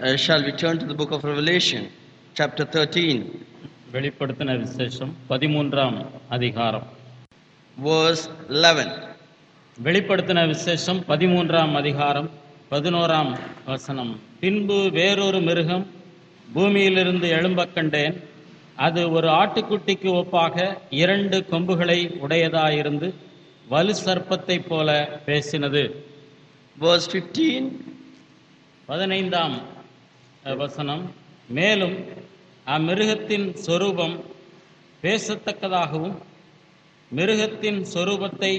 Uh, shall we turn to the book of Revelation, chapter 13, வெளிப்படுத்தின விசேஷம் பதிமூன்றாம் அதிகாரம் verse 11. வெளிப்படுத்தின விசேஷம் பதிமூன்றாம் அதிகாரம் பதினோராம் வசனம் பின்பு வேறொரு மிருகம் பூமியிலிருந்து எழும்பக் கண்டேன் அது ஒரு ஆட்டுக்குட்டிக்கு ஒப்பாக இரண்டு கொம்புகளை உடையதாயிருந்து வலு சர்ப்பத்தைப் போல பேசினது Verse 15. பதினைந்தாம் அஹ், வசனம் மேலும் அம்மிருகத்தின் சொரூபம் பேசத்தக்கதாகவும் மிருகத்தின் சொரூபத்தை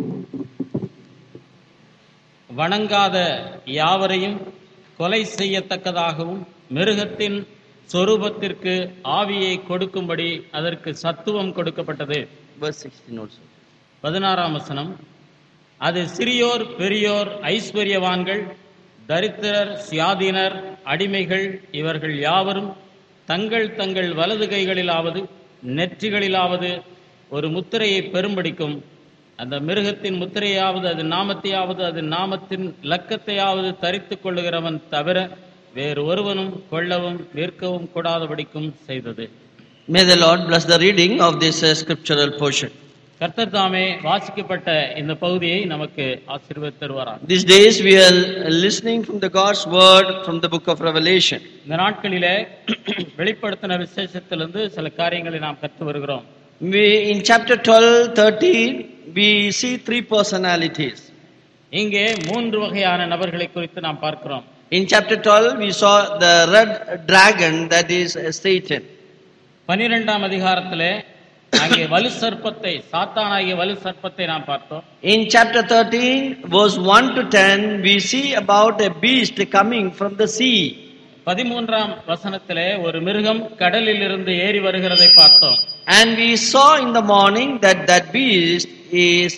வணங்காத யாவரையும் கொலை செய்யத்தக்கதாகவும் மிருகத்தின் சொரூபத்திற்கு ஆவியை கொடுக்கும்படி அதற்கு சத்துவம் கொடுக்கப்பட்டது Verse 16 also. பதினாறாம் வசனம் அது சிறியோர் பெரியோர் ஐஸ்வர்யவான்கள் தரித்திரர் சுயாதீனர் அடிமைகள் இவர்கள் யாவரும் தங்கள் தங்கள் வலது கைகளிலாவது நெற்றிகளிலாவது ஒரு முத்திரையை பெரும்படிக்கும் அந்த மிருகத்தின் முத்திரையாவது அது நாமத்தையாவது அது நாமத்தின் இலக்கத்தையாவது தரித்துக் கொள்ளுகிறவன் தவிர வேறு ஒருவனும் கொள்ளவும் விற்கவும் கூடாதபடிக்கும் செய்தது May the Lord bless the reading of this uh, scriptural portion. கர்த்தர் தாமே வாசிக்கப்பட்ட இந்த பகுதியை நமக்கு ஆசீர்வதித்து தருவாராம் These days we are listening from the God's word from the book of Revelation. இந்த நாட்களிலே வெளிப்படுத்தின விசேஷத்திலிருந்து சில காரியங்களை நாம் கற்று வருகிறோம் We in chapter 12, 13, we see three personalities. இங்கே மூன்று வகையான நபர்களை குறித்து நாம் பார்க்கிறோம் In chapter 12, we saw the red dragon that is uh, Satan. பனிரெண்டாம் அதிகாரத்திலே அங்கே வலு சர்ப்பத்தை சாத்தானாகிய வலு சர்ப்பத்தை நாம் பார்த்தோம் In chapter 13, verse 1 to 10, we see about a beast coming from the sea. பதிமூன்றாம் வசனத்திலே ஒரு மிருகம் கடலில் இருந்து ஏறி வருகிறதை பார்த்தோம் And we saw in the morning that that beast is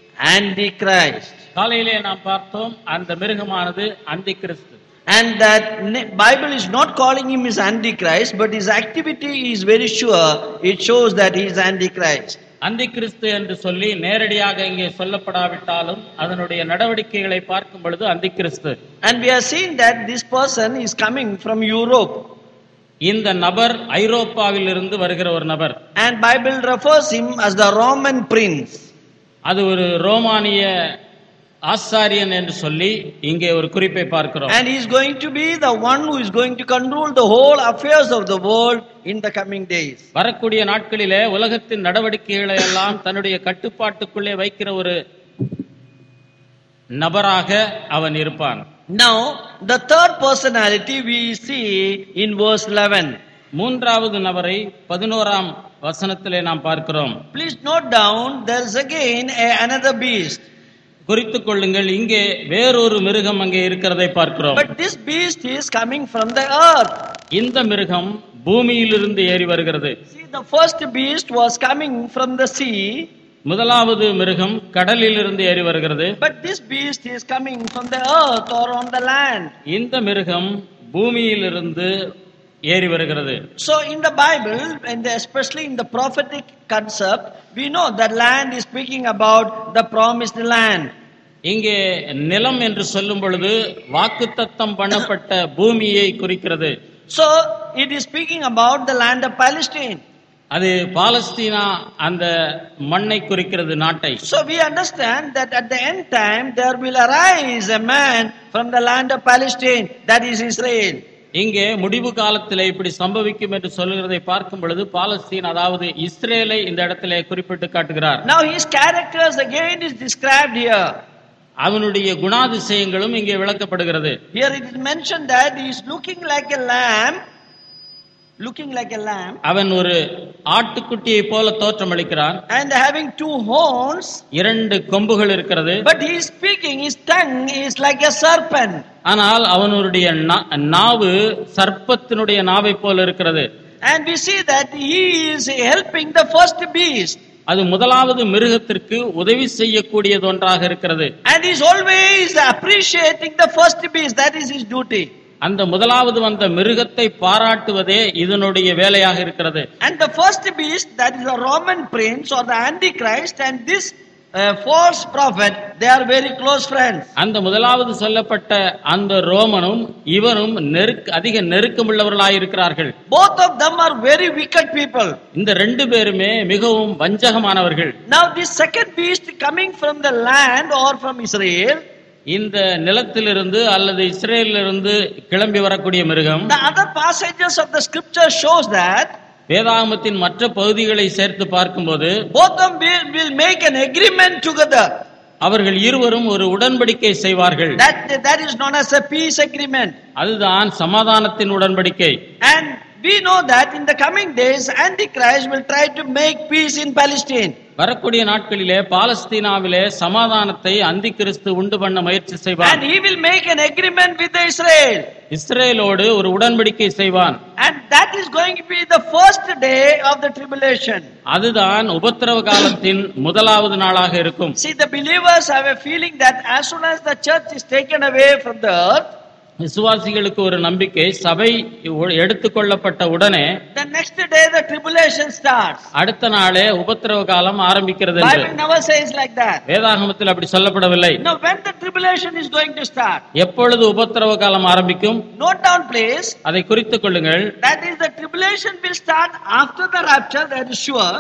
Antichrist. காலையிலே நாம் பார்த்தோம் அந்த மிருகமானது அந்தி கிறிஸ்து And that ne- Bible is not calling him as Antichrist, but his activity is very sure. It shows that he is Antichrist. அந்தி கிறிஸ்து என்று சொல்லி நேரடியாக இங்கே சொல்லப்படாவிட்டாலும் அதனுடைய நடவடிக்கைகளை பார்க்கும் பொழுது அந்தி கிறிஸ்து And we are seeing that this person is coming from Europe. இந்த நபர் ஐரோப்பாவில் இருந்து வருகிற ஒரு நபர் And Bible refers him as the Roman prince. அது ஒரு ரோமானிய ஆசாரியன் என்று சொல்லி இங்கே ஒரு குறிப்பை பார்க்கிறோம் And he is going to be the one who is going to control the whole affairs of the world in the coming days. வரக்கூடிய நாட்களிலே உலகத்தின் நடவடிக்கைகளை எல்லாம் தன்னுடைய கட்டுப்பாட்டுக்குள்ளே வைக்கிற ஒரு நபராக அவன் இருப்பான் Now, the third personality we see in verse 11. மூன்றாவது நபரை பதினோராம் வசனத்திலே நாம் பார்க்கிறோம் Please note down, there is again a, another beast. குறித்துக் கொள்ளுங்கள் இங்கே வேறொரு மிருகம் அங்கே இருக்கிறதை பார்க்கிறோம் But this beast is coming from the earth. இந்த மிருகம் பூமியிலிருந்து ஏறி வருகிறது See, the first beast was coming from the sea, முதலாவது மிருகம் கடலிலிருந்து ஏறி வருகிறது but this beast is coming from the earth or on the land. இந்த மிருகம் பூமியிலிருந்து ஏறி வருகிறது So, in the Bible, and especially in the prophetic concept, we know that land is speaking about the promised land. இங்கே நிலம் என்று சொல்லும் பொழுது வாக்குத்தத்தம் பண்ணப்பட்ட பூமியை குறிக்கிறது So, it is speaking about the land of Palestine. அது பாலஸ்தீனா அந்த மண்ணை குறிக்கிறது நாட்டை So, we understand that at the end time, there will arise a man from the land of Palestine, that is Israel. இங்கே முடிவு காலத்திலே இப்படி சம்பவிக்கும் என்று சொல்லுகிறதை பார்க்கும் பொழுது பாலஸ்தீன் அதாவது இஸ்ரேலை இந்த இடத்திலே குறிப்பிட்டு காட்டுகிறார் Now, his characters again is described here. அவனுடைய குணாதிசயங்களும் இங்கே விளக்கப்படுகிறது Here it is mentioned that he is looking like a lamb, looking like a lamb, அவன் ஒரு ஆட்டுக்குட்டியை போல தோற்றமளிக்கிறான் and having two horns, இரண்டு கொம்புகள் இருக்கிறது but he is speaking, his tongue is like a serpent. ஆனால் அவனுடைய நா- நாவு சர்ப்பத்தினுடைய நாவை போல இருக்கிறது And we see that he is helping the first beast. அது முதலாவது மிருகத்திற்கு உதவி செய்யக்கூடியது ஒன்றாக இருக்கிறது And he is always appreciating the first beast, that is his duty. அந்த முதலாவது வந்த மிருகத்தை பாராட்டுவதே இதனுடைய வேலையாக இருக்கிறது And the first beast, that is the Roman prince or the Antichrist, and this uh, false prophet, they are very close friends. அந்த முதலாவது சொல்லப்பட்ட அந்த ரோமனும் இவனும் நெருக்க அதிக நெருக்கமுள்ளவர்களாயிருக்கிறார்கள் Both of them are very wicked people. இந்த ரெண்டு பேருமே மிகவும் வஞ்சகமானவர்கள் Now, this second beast coming from the land or from Israel, இந்த நிலத்திலிருந்து அல்லது இஸ்ரேலிலிருந்து கிளம்பி வரக்கூடிய மிருகம் the other passages of the scripture shows that வேதாகமத்தின் மற்ற பகுதிகளை சேர்த்து பார்க்கும்போது both of them will, will make an agreement together. அவர்கள் இருவரும் ஒரு உடன்படிக்கை செய்வார்கள் That, that is known as a peace agreement. அதுதான் சமாதானத்தின் உடன்படிக்கை And we know that in the coming days, Antichrist will try to make peace in Palestine. வரக்கூடிய நாட்களிலே பாலஸ்தீனாவிலே சமாதானத்தை அந்தி கிறிஸ்து உண்டு பண்ண முயற்சி And செய்வான் he will make an agreement with Israel. இஸ்ரேலோடு ஒரு உடன்படிக்கை செய்வான் And that is going to be the first day of the tribulation. அதுதான் உபத்திரவ காலத்தின் முதலாவது நாளாக இருக்கும் See, the believers have a feeling that as soon as the church is taken away from the earth, விசுவாசிகளுக்கு ஒரு நம்பிக்கை சபை உ- எடுத்துக்கொள்ளப்பட்ட உடனே the next day the tribulation starts. அடுத்த நாளே உபத்திரவ காலம் ஆரம்பிக்கிறது என்று Bible never says like that. வேதாகமத்தில் அப்படி சொல்லப்படவில்லை Now, when the tribulation is going to start, எப்பொழுது உபத்திரவ காலம் ஆரம்பிக்கும் note down, please. அதை குறித்துக் கொள்ளுங்கள் That is, the tribulation will start after the rapture, that is sure.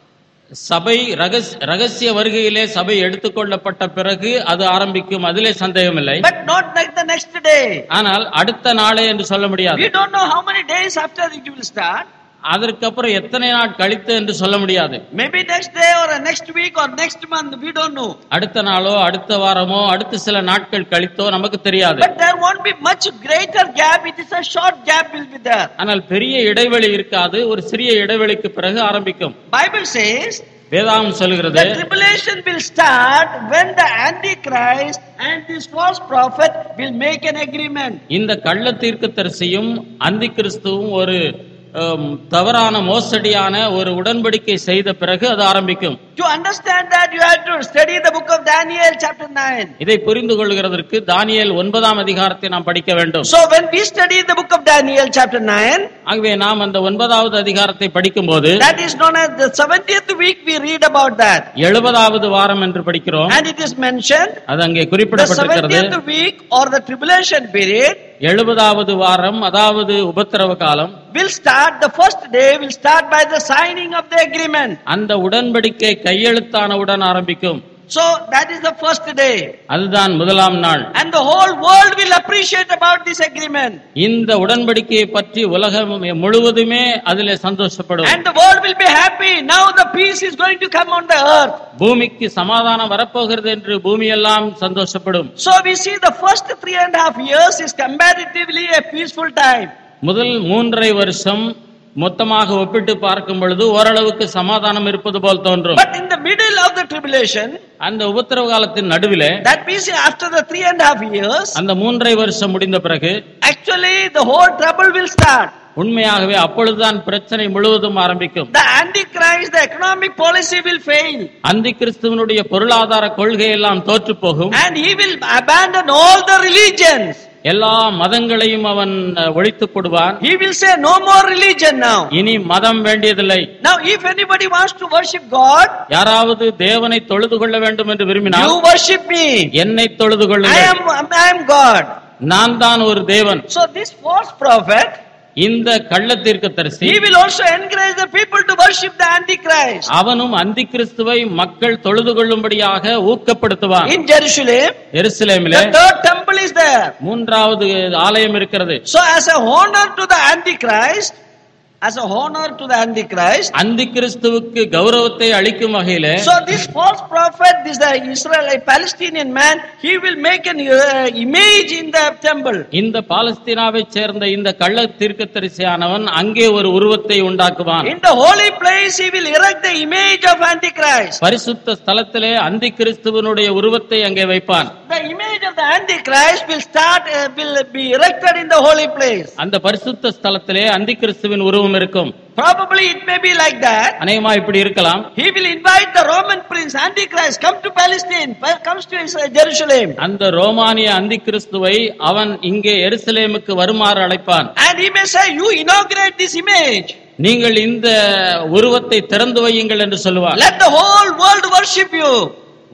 சபை ரகஸ்- ரகசிய வருகையிலே சபை எடுத்துக்கொள்ளப்பட்ட பிறகு அது ஆரம்பிக்கும் அதிலே சந்தேகமில்லை But not like the next day. ஆனால் அடுத்த நாளே என்று சொல்ல முடியாது We don't know how many days after it will start. அதற்கப்புறம் எத்தனை நாள் கழித்து என்று சொல்ல முடியாது Maybe next day or a next week or next month, we don't know. அடுத்த நாளோ அடுத்த வாரமோ அடுத்த சில நாட்கள் கழித்தோ நமக்கு தெரியாது But there won't be much greater gap. It is a short gap will be there. ஆனால் பெரிய இடைவெளி இருக்காது ஒரு சிறிய இடைவெளிக்கு பிறகு ஆரம்பிக்கும் Bible says வேதாகம் சொல்கிறது the tribulation will start when the Antichrist and this false prophet will make an agreement. இந்த கள்ள தீர்க்கதரிசியும் அந்தி கிறிஸ்துவும் ஒரு ஹம், தவறான மோசடியான ஒரு உடன்படிக்கை செய்த பிறகு அது ஆரம்பிக்கும் To understand that, you have to study the book of Daniel, chapter 9. இதை புரிந்து கொள்கிறதற்கு தானியேல் ஒன்பதாம் அதிகாரத்தை நாம் படிக்க வேண்டும் So, when we study the book of Daniel, chapter 9, ஆகவே நாம் அந்த ஒன்பதாவது அதிகாரத்தை படிக்கும்போது that is known as the 70th week, we read about that. எழுபதாவது வாரம் என்று படிக்கிறோம் And it is mentioned அது அங்கே the குறிப்பிடப்பட்டிருக்கிறது 70th week or the tribulation period எழுபதாவது வாரம் அதாவது உபத்திரவ காலம் will start, the first day will start by the signing of the agreement. அந்த உடன்படிக்கை கையெழுத்தானவுடன் ஆரம்பிக்கும் So that is the first day. அதுதான் முதலாம் நாள் And the whole world will appreciate about this agreement. இந்த உடன்படிக்கையை பற்றி உலகம் முழுவதுமே அதிலே சந்தோஷப்படும் And the world will be happy. Now the peace is going to come on the earth. பூமிக்கு சமாதானம் வரப்போகிறது என்று பூமியெல்லாம் சந்தோஷப்படும் So we see the first three and a half years is comparatively a peaceful time. முதல் மூன்றரை வருஷம் மொத்தமாக ஒப்பிட்டு பார்க்கும் பொழுது ஓரளவுக்கு சமாதானம் இருப்பது போல் தோன்றும் But in the middle of the tribulation, அந்த உபத்திரவ காலத்தின் நடுவிலே that means after the three and a half years, அந்த மூன்றரை வருஷம் முடிந்த பிறகு actually the whole trouble will start. உண்மையாகவே அப்பொழுதுதான் பிரச்சனை முழுவதும் ஆரம்பிக்கும் The Antichrist, the economic policy will fail. அந்தி கிறிஸ்துவனுடைய பொருளாதார கொள்கை எல்லாம் தோற்று போகும் And he will abandon all the religions. எல்லா மதங்களையும் அவன் அஹ், ஒழித்துப் போடுவான் He will say no more religion now. இனி மதம் வேண்டியதில்லை Now if anybody wants to worship God, யாராவது தேவனை தொழுது கொள்ள வேண்டும் என்று விரும்பினால் you worship me. என்னை தொழுது I கொள்ளுங்கள் am, I am God. நான் தான் ஒரு தேவன் So this false prophet, இந்த கள்ளத்தீர்க்க தரிசி he will also encourage the people to worship the Antichrist. அவனும் அந்தி கிறிஸ்துவை மக்கள் தொழுது கொள்ளும்படியாக ஊக்கப்படுத்துவான் In Jerusalem, எருசலேமிலே the third temple is there. மூன்றாவது ஆலயம் இருக்கிறது So as a honor to the Antichrist, as a honor to the Antichrist, அந்தி கிறிஸ்துவுக்கு கௌரவத்தை அளிக்கும் வகையிலே so this false prophet, this the Israelite Palestinian man, he will make an uh, image in the temple. இந்த பாலஸ்தீனாவை சேர்ந்த இந்த கள்ள தீர்க்கதரிசியானவன் அங்கே ஒரு உருவத்தை உண்டாக்குவான் In the holy place, he will erect the image of Antichrist. பரிசுத்த ஸ்தலத்திலே அந்தி கிறிஸ்துவனுடைய உருவத்தை அங்கே வைப்பான் The image of the Antichrist will start, uh, will be erected in the holy place. அந்த பரிசுத்த ஸ்தலத்திலே அந்தி கிறிஸ்துவின் உருவம் இருக்கும் Probably it may be like that. அநேகமா இப்படி இருக்கலாம் He will invite the Roman prince, Antichrist, come to Palestine, comes to Israel, Jerusalem. அந்த ரோமானிய அந்தி கிறிஸ்துவை அவன் இங்கே எருசலேமுக்கு வருமாறு அழைப்பான் And he may say, you inaugurate this image. நீங்கள் இந்த உருவத்தை திறந்து வையுங்கள் என்று சொல்லுவார் Let the whole world worship you.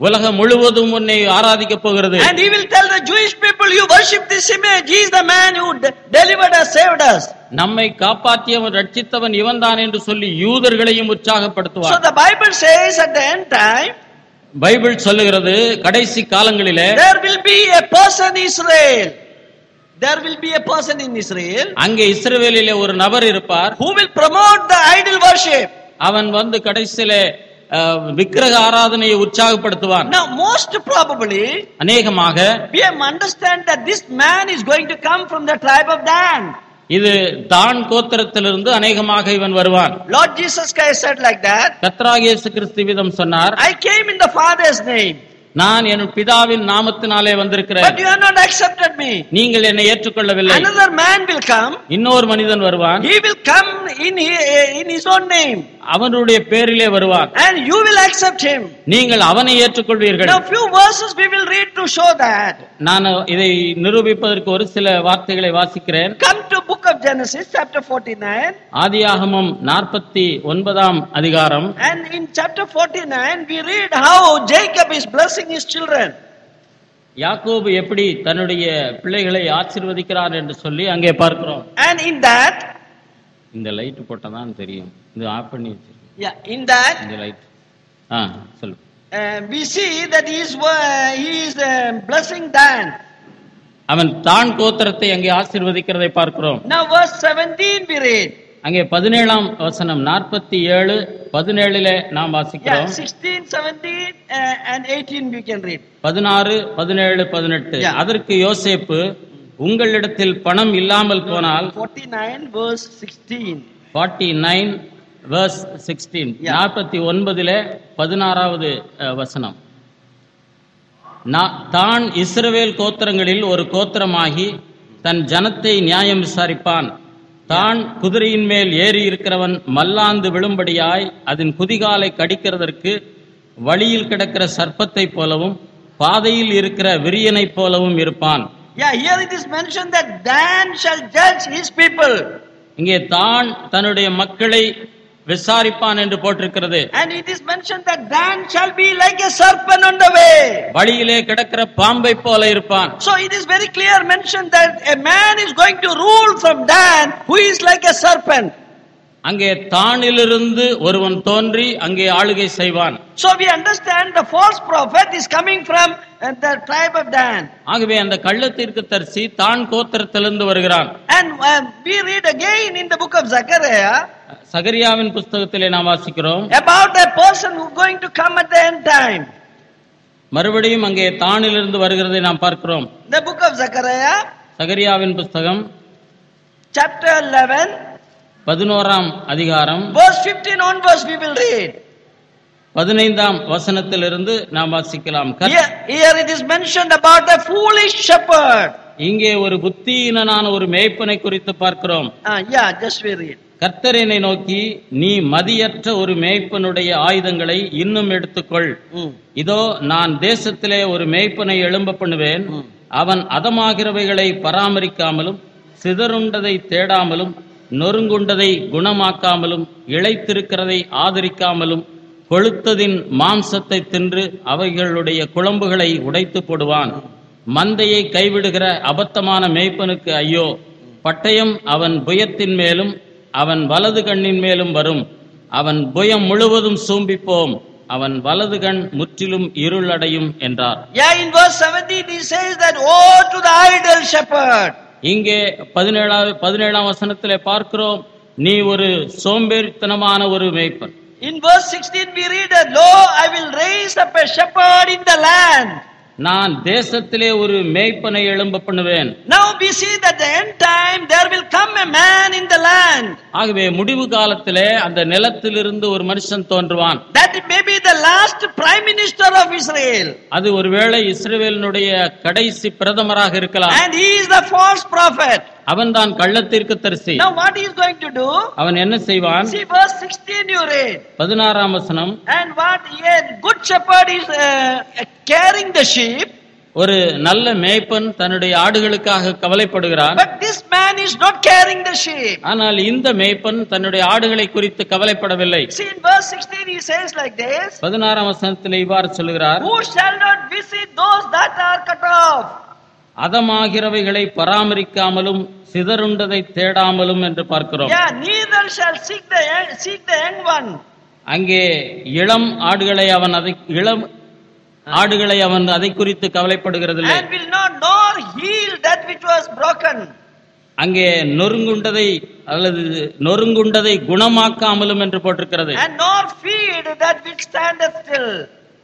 உலகம் முழுவதும் உன்னை ஆராதிக்கப் போகிறது And he will tell the Jewish people, you worship this image. He is the man who de- delivered us, saved us. நம்மை காப்பாற்றியவன் ரட்சித்தவன் இவன்தான் என்று சொல்லி யூதர்களையும் So உற்சாகப்படுத்துவார் the Bible says at the end time, Bible சொல்லுகிறது கடைசி காலங்களிலே there will be a person Israel. There will be a person in Israel அங்கே இஸ்ரவேலிலே ஒரு நபர் இருப்பார் who will promote the idol worship. அவன் வந்து கடைசியிலே அஹ், விக்கிரக ஆராதனையை உற்சாகப்படுத்துவான் Now, most probably, அநேகமாக we have understand that this man is going to come from the tribe of Dan. இது தான் கோத்திரத்திலிருந்து அநேகமாக இவன் வருவான் Lord Jesus Christ said like that, கத்ராக இயேசு கிறிஸ்துவிதம் சொன்னார் I came in the Father's name, நான் என் பிதாவின் நாமத்தினாலே வந்திருக்கிறேன் but you have not accepted me. நீங்கள் என்னை ஏற்றுக்கொள்ளவில்லை Another man will come, இன்னொரு மனிதன் வருவான் he will come in, hi- in his own name, அவனுடைய பேரிலே வருவான் and you will accept him. நீங்கள் அவனை ஏற்றுக்கொள்வீர்கள் Now, few verses we will read to show that. நான் இதை நிரூபிப்பதற்கு ஒரு சில வார்த்தைகளை வாசிக்கிறேன் Come to book of Genesis, chapter 49, ஆதியாகமம் நாற்பத்தி ஒன்பதாம் அதிகாரம் and in chapter 49, we read how Jacob is blessing his children. யாக்கோபு எப்படி தன்னுடைய பிள்ளைகளை ஆசீர்வதிக்கிறார் என்று சொல்லி அங்கே பார்க்கிறோம் And in that, இந்த லைட் போட்டதான் தெரியும் இது ஆஃப் பண்ணி வச்சிருக்கேன் yeah, in that, இந்த லைட் ஆ சொல்லு uh, we see that he is, uh, he is uh, blessing Dan. அவன் தான் கோத்திரத்தை அங்கே ஆசீர்வதிக்கிறதை பார்க்கிறோம் Now, verse 17 we read. அங்கே பதினேழாம் வசனம் நாற்பத்தி ஏழு பதினேழுல நாம் Yeah, வாசிக்கிறோம் 16, 17, uh, and 18 we can read. பதினாறு பதினேழு பதினெட்டு Yeah. அதற்கு யோசேப்பு உங்களிடத்தில் பணம் இல்லாமல் போனால் 49, verse 16. Forty nine verse sixteen Yeah. நாற்பத்தி ஒன்பதுல பதினாறாவது அஹ், வசனம் நா- தான் இஸ்ரவேல் கோத்திரங்களில் ஒரு கோத்திரமாகி தன் ஜனத்தை நியாயம் விசாரிப்பான் தான் குதிரையின் மேல் ஏறி இருக்கிறவன் மல்லாந்து விழும்படியாய் அதன் குதிகாலை கடிக்கிறதற்கு வழியில் கிடக்கிற சர்ப்பத்தைப் போலவும் பாதையில் இருக்கிற விரியனைப் போலவும் இருப்பான் Yeah, here it is mentioned that Dan shall judge his people. இங்கே தான் தன்னுடைய மக்களை விசாரிப்பான் என்று போட்டிருக்கிறது And it is mentioned that Dan shall be like a serpent on the way. வழியிலே கிடக்கிற பாம்பை போல இருப்பான் So it is very clear mentioned that a man is going to rule from Dan who is like a serpent. அங்கே தானிலிருந்து ஒருவன் தோன்றி அங்கே ஆளுகை செய்வான் So we understand the false prophet is coming from uh, the tribe of Dan. ஆகவே அந்த கள்ளத்திற்கு தரிசி தான் கோத்திரத்திலிருந்து வருகிறான் And uh, we read again in the book of Zechariah சகரியாவின் புஸ்தகத்திலே நாம் வாசிக்கிறோம் about a person who going to come at the end time. மறுபடியும் அங்கே தானிலிருந்து வருகிறதை நாம் பார்க்கிறோம் The book of Zechariah, சகரியாவின் புஸ்தகம் chapter 11, பதினோராம் அதிகாரம் verse 15 onwards we will read. பதினைந்தாம் வசனத்திலிருந்து நாம் வாசிக்கலாம் கர்த்த- Here, here it is mentioned about a foolish shepherd. இங்கே ஒரு புத்தியினனான ஒரு மேய்ப்பனை குறித்து பார்க்கிறோம் Ah, yeah, just we read. கர்த்தரனை நோக்கி நீ மதியற்ற ஒரு மேய்ப்பனுடைய ஆயுதங்களை இன்னும் எடுத்துக்கொள் Mm. இதோ நான் தேசத்திலே ஒரு மேய்ப்பனை எழும்ப பண்ணுவேன் ம். அவன் அதமாகிறவைகளை பராமரிக்காமலும் சிதறுண்டதை தேடாமலும் நொறுங்குண்டதை குணமாக்காமலும் இளைத்திருக்கிறதை ஆதரிக்காமலும் கொழுத்ததின் மாம்சத்தை தின்று அவைகளுடைய குழம்புகளை உடைத்து போடுவான் மந்தையை கைவிடுகிற அபத்தமான மேய்ப்பனுக்கு ஐயோ பட்டயம் அவன் புயத்தின் மேலும் அவன் வலது கண்ணின் மேலும் வரும் அவன் புயம் முழுவதும் சூம்பிப்போம் அவன் வலது கண் முற்றிலும் இருளடையும் என்றார் Yeah, in verse 17 he says that, Woe to the idol shepherd. இங்கே பதினேழாவது பதினேழாம் வசனத்திலே பார்க்கிறோம் நீ ஒரு சோம்பேறித்தனமான ஒரு மேய்ப்பன் In verse 16 we read that, Lo, I will raise up a shepherd in the land. நான் தேசத்திலே ஒரு மேய்ப்பனை எழும்ப பண்ணுவேன் Now we see that the end time there will come a man in the land. ஆகவே முடிவு காலத்திலே அந்த நிலத்திலிருந்து ஒரு மனுஷன் தோன்றுவான் That may be the last prime minister of Israel. அது ஒருவேளை இஸ்ரவேலினுடைய கடைசி பிரதமராக இருக்கலாம் And he is the false prophet. அவன்தான் கள்ளத்திற்கு தரிசி Now what he is going to do? அவன் என்ன செய்வான் See verse 16 you read. பதினாறாம் வசனம் And what a good shepherd is uh, carrying the sheep. ஒரு நல்ல மேய்ப்பன் தன்னுடைய ஆடுகளுக்காக கவலைப்படுகிறான் But this man is not caring the sheep. ஆனால் இந்த மேய்ப்பன் தன்னுடைய ஆடுகளை குறித்து கவலைப்படவில்லை See, in verse 16, he says like this பதினாறாம் வசனத்தில் இவ்வாறு சொல்கிறார் Who shall not visit those that are cut off? அதமாகிறவைகளை பராமரிக்காமலும் சிதறுண்டதை தேடாமலும் என்று பார்க்கிறோம் Yeah, neither shall seek the young, seek the young one. அங்கே இளம் ஆடுகளை அவன் அதை இளம் ஆடுகளை அவன் அதை குறித்து கவலைப்படுகிறதில்லை And will not nor heal that which was broken. அங்கே நொறுங்குண்டதை அல்லது நொறுங்குண்டதை குணமாக்காமலும் என்று போட்டிருக்கிறது And nor feed that which standeth still.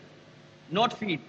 Not feed.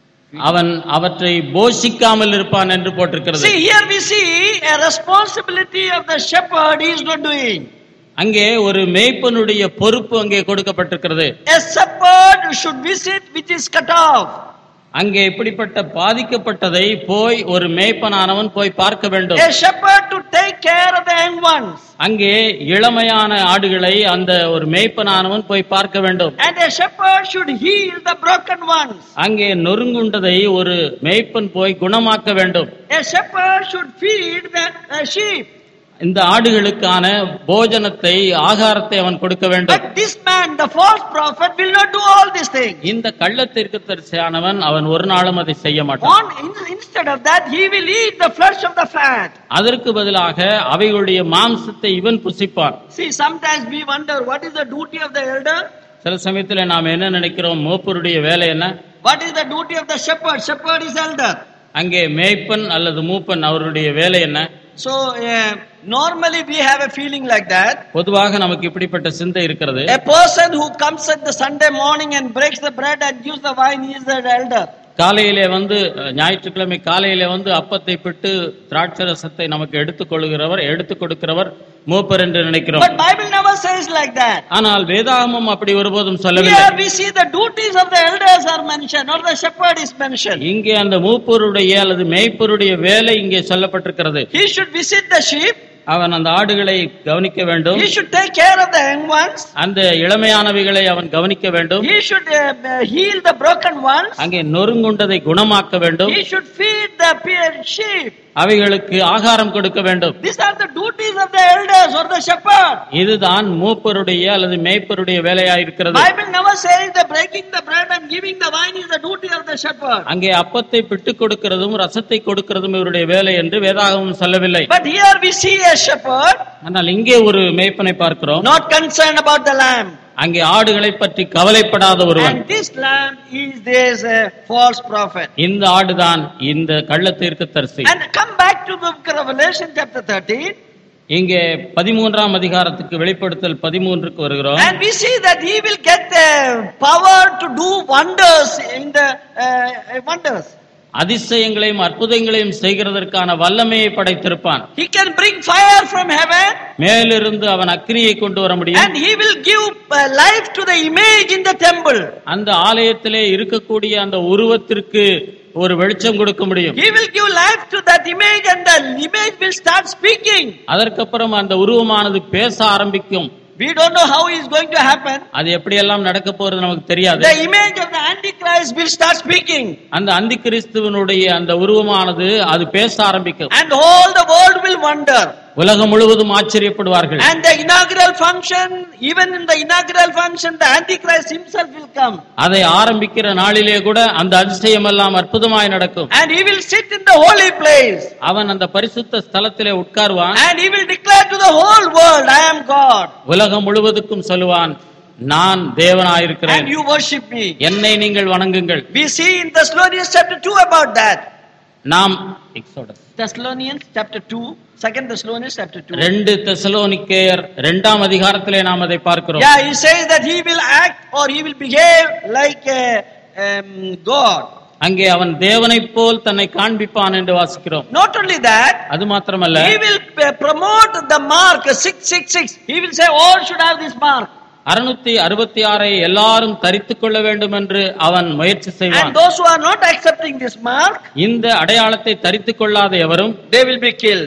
அவன் அவற்றை போஷிக்காமல் இருப்பான் என்று போட்டிருக்கிறது See, here we see a responsibility of the shepherd he is not doing. அங்கே ஒரு மேய்ப்பனுடைய பொறுப்பு அங்கே கொடுக்கப்பட்டிருக்கிறது A shepherd should visit which is cut off. அங்கே இப்படிப்பட்ட பாதிக்கப்பட்டதை போய் ஒரு மேய்ப்பனானவன் போய் பார்க்க வேண்டும் A shepherd to take care of the young ones. அங்கே இளமையான ஆடுகளை அந்த ஒரு மேய்ப்பனானவன் போய் பார்க்க வேண்டும் And a shepherd should heal the broken ones. அங்கே நொறுங்குண்டதை ஒரு மேய்ப்பன் போய் குணமாக்க வேண்டும் A shepherd should feed the uh, sheep. இந்த ஆடுகளுக்கான போஜனத்தை ஆகாரத்தை அவன் கொடுக்க வேண்டும் But this man, the false prophet, will not do all these things. இந்த கள்ளத்திற்கு தரிசியானவன் அவன் ஒரு நாளும் அதை செய்ய மாட்டான் On, in- instead of that, he will eat the flesh of the fat. அதற்கு பதிலாக அவைகளுடைய மாംசத்தை இவன் புசிப்பான் See, sometimes we wonder what is the duty of the elder? சில சமயத்துல நாம் என்ன நினைக்கிறோம் மூப்பருடைய வேலை என்ன What is the duty of the shepherd? Shepherd is elder. அங்கே மேய்ப்பன் அல்லது மூப்பன் அவருடைய வேலை என்ன So, uh, normally we have a feeling like that. பொதுவாக நமக்கு இப்படிப்பட்ட சிந்தை இருக்கிறது A person who comes at the Sunday morning and breaks the bread and gives the wine, he is the elder. காலையிலே வந்து அஹ், ஞாயிற்றுக்கிழமை காலையிலே வந்து அப்பத்தை பிட்டு திராட்சரசத்தை நமக்கு எடுத்துக் கொள்கிறவர் எடுத்துக் கொடுக்கிறவர் மூப்பர் என்று நினைக்கிறோம் But Bible never says like that. ஆனால் வேதாகமம் அப்படி ஒருபோதும் சொல்லவில்லை Here we see the duties of the elders are mentioned, or the shepherd is mentioned. இங்கே அந்த மூப்பருடைய அல்லது மேய்ப்பருடைய வேலை இங்கே சொல்லப்பட்டிருக்கிறது He should visit the sheep. அவன் அந்த ஆடுகளை கவனிக்க வேண்டும் He should take care of the young ones. அந்த இளமையானவைகளை அவன் கவனிக்க வேண்டும் He should uh, uh, heal the broken ones. அங்கே நொறுங்குண்டதை குணமாக்க வேண்டும் He should feed the pe- sheep. அவைகளுக்கு ஆகாரம் கொடுக்க வேண்டும் These are the duties of the elders or the shepherd. இதுதான் மூப்பருடைய அல்லது மேய்ப்பருடைய வேலையாயிருக்கிறது Bible never says the breaking the bread and giving the wine is the duty of the shepherd. அங்கே அப்பத்தை பிட்டு கொடுக்கிறதும் ரசத்தை கொடுக்கிறதும் இவருடைய வேலை என்று வேதாகமம் சொல்லவில்லை But here we see a shepherd ஆனால் இங்கே ஒரு மேய்ப்பனை பார்க்கிறோம் not concerned about the lamb. அங்கே ஆடுகளை பற்றி கவலைப்படாத ஒருவன் And this lamb is this uh, false prophet. இந்த ஆடுதான் இந்த கள்ளத்தீர்க்க தரிசி And come back to the book of Revelation chapter 13. இங்கே பதிமூன்றாம் அதிகாரத்துக்கு வெளிப்படுத்தல் பதிமூன்றுக்கு வருகிறோம் And we see that he will get the power to do wonders in the uh, wonders. அதிசயங்களையும் அற்புதங்களையும் செய்கிறதற்கான வல்லமையை படைத்திருப்பான் He can bring fire from heaven மேலிருந்து அவன் அக்கினியை கொண்டு வர முடியும் and he will give uh, life to the image in the temple. அந்த ஆலயத்திலே இருக்கக்கூடிய அந்த உருவத்திற்கு ஒரு வெளிச்சம் கொடுக்க முடியும் He will give life to that image and the image will start speaking. அதற்கப்புறம் அந்த உருவமானது பேச ஆரம்பிக்கும் We don't know how it's going to happen. அது எப்படியெல்லாம் நடக்க போறது நமக்கு தெரியாது The image of the Antichrist will start speaking அந்த அந்தி கிறிஸ்துவனுடைய அந்த உருவமானது அது பேச ஆரம்பிக்கும் and all the world will wonder. உலகம் முழுவதும் ஆச்சரியப்படுவார்கள் And the inaugural function, even in the inaugural function, the Antichrist himself will come. அதை ஆரம்பிக்கிற நாளிலே கூட அந்த அதிசயம் எல்லாம் அற்புதமாய் நடக்கும் And he will sit in the holy place. அவன் அந்த பரிசுத்த ஸ்தலத்திலே உட்காருவான் And he will declare to the whole world, I am God. உலகம் முழுவதுக்கும் சொல்லுவான் நான் தேவனாயிருக்கிறேன் And you worship me. என்னை நீங்கள் வணங்குங்கள் We see in Thessalonians chapter 2 about that. நாம் Exodus. Thessalonians chapter 2, 2 Thessalonians chapter 2. ரெண்டு தெசலோனிக்கேயர் இரண்டாம் அதிகாரத்திலே நாம் அதை பார்க்கிறோம் Yeah, he says that he will act or he will behave like a um, God. அங்கே அவன் தேவனைப் போல் தன்னை காண்பிப்பான் என்று வாசிக்கிறோம் Not only that, அது மாத்திரமல்ல he will uh, promote the mark 666. He will say, all should have this mark. அறுநூத்தி அறுபத்தி ஆறை எல்லாரும் தரித்துக் கொள்ள வேண்டும் என்று அவன் முயற்சி செய்வான் And those who are not accepting this mark, இந்த அடையாளத்தை தரித்துக் கொள்ளாத எவரும் they will be killed.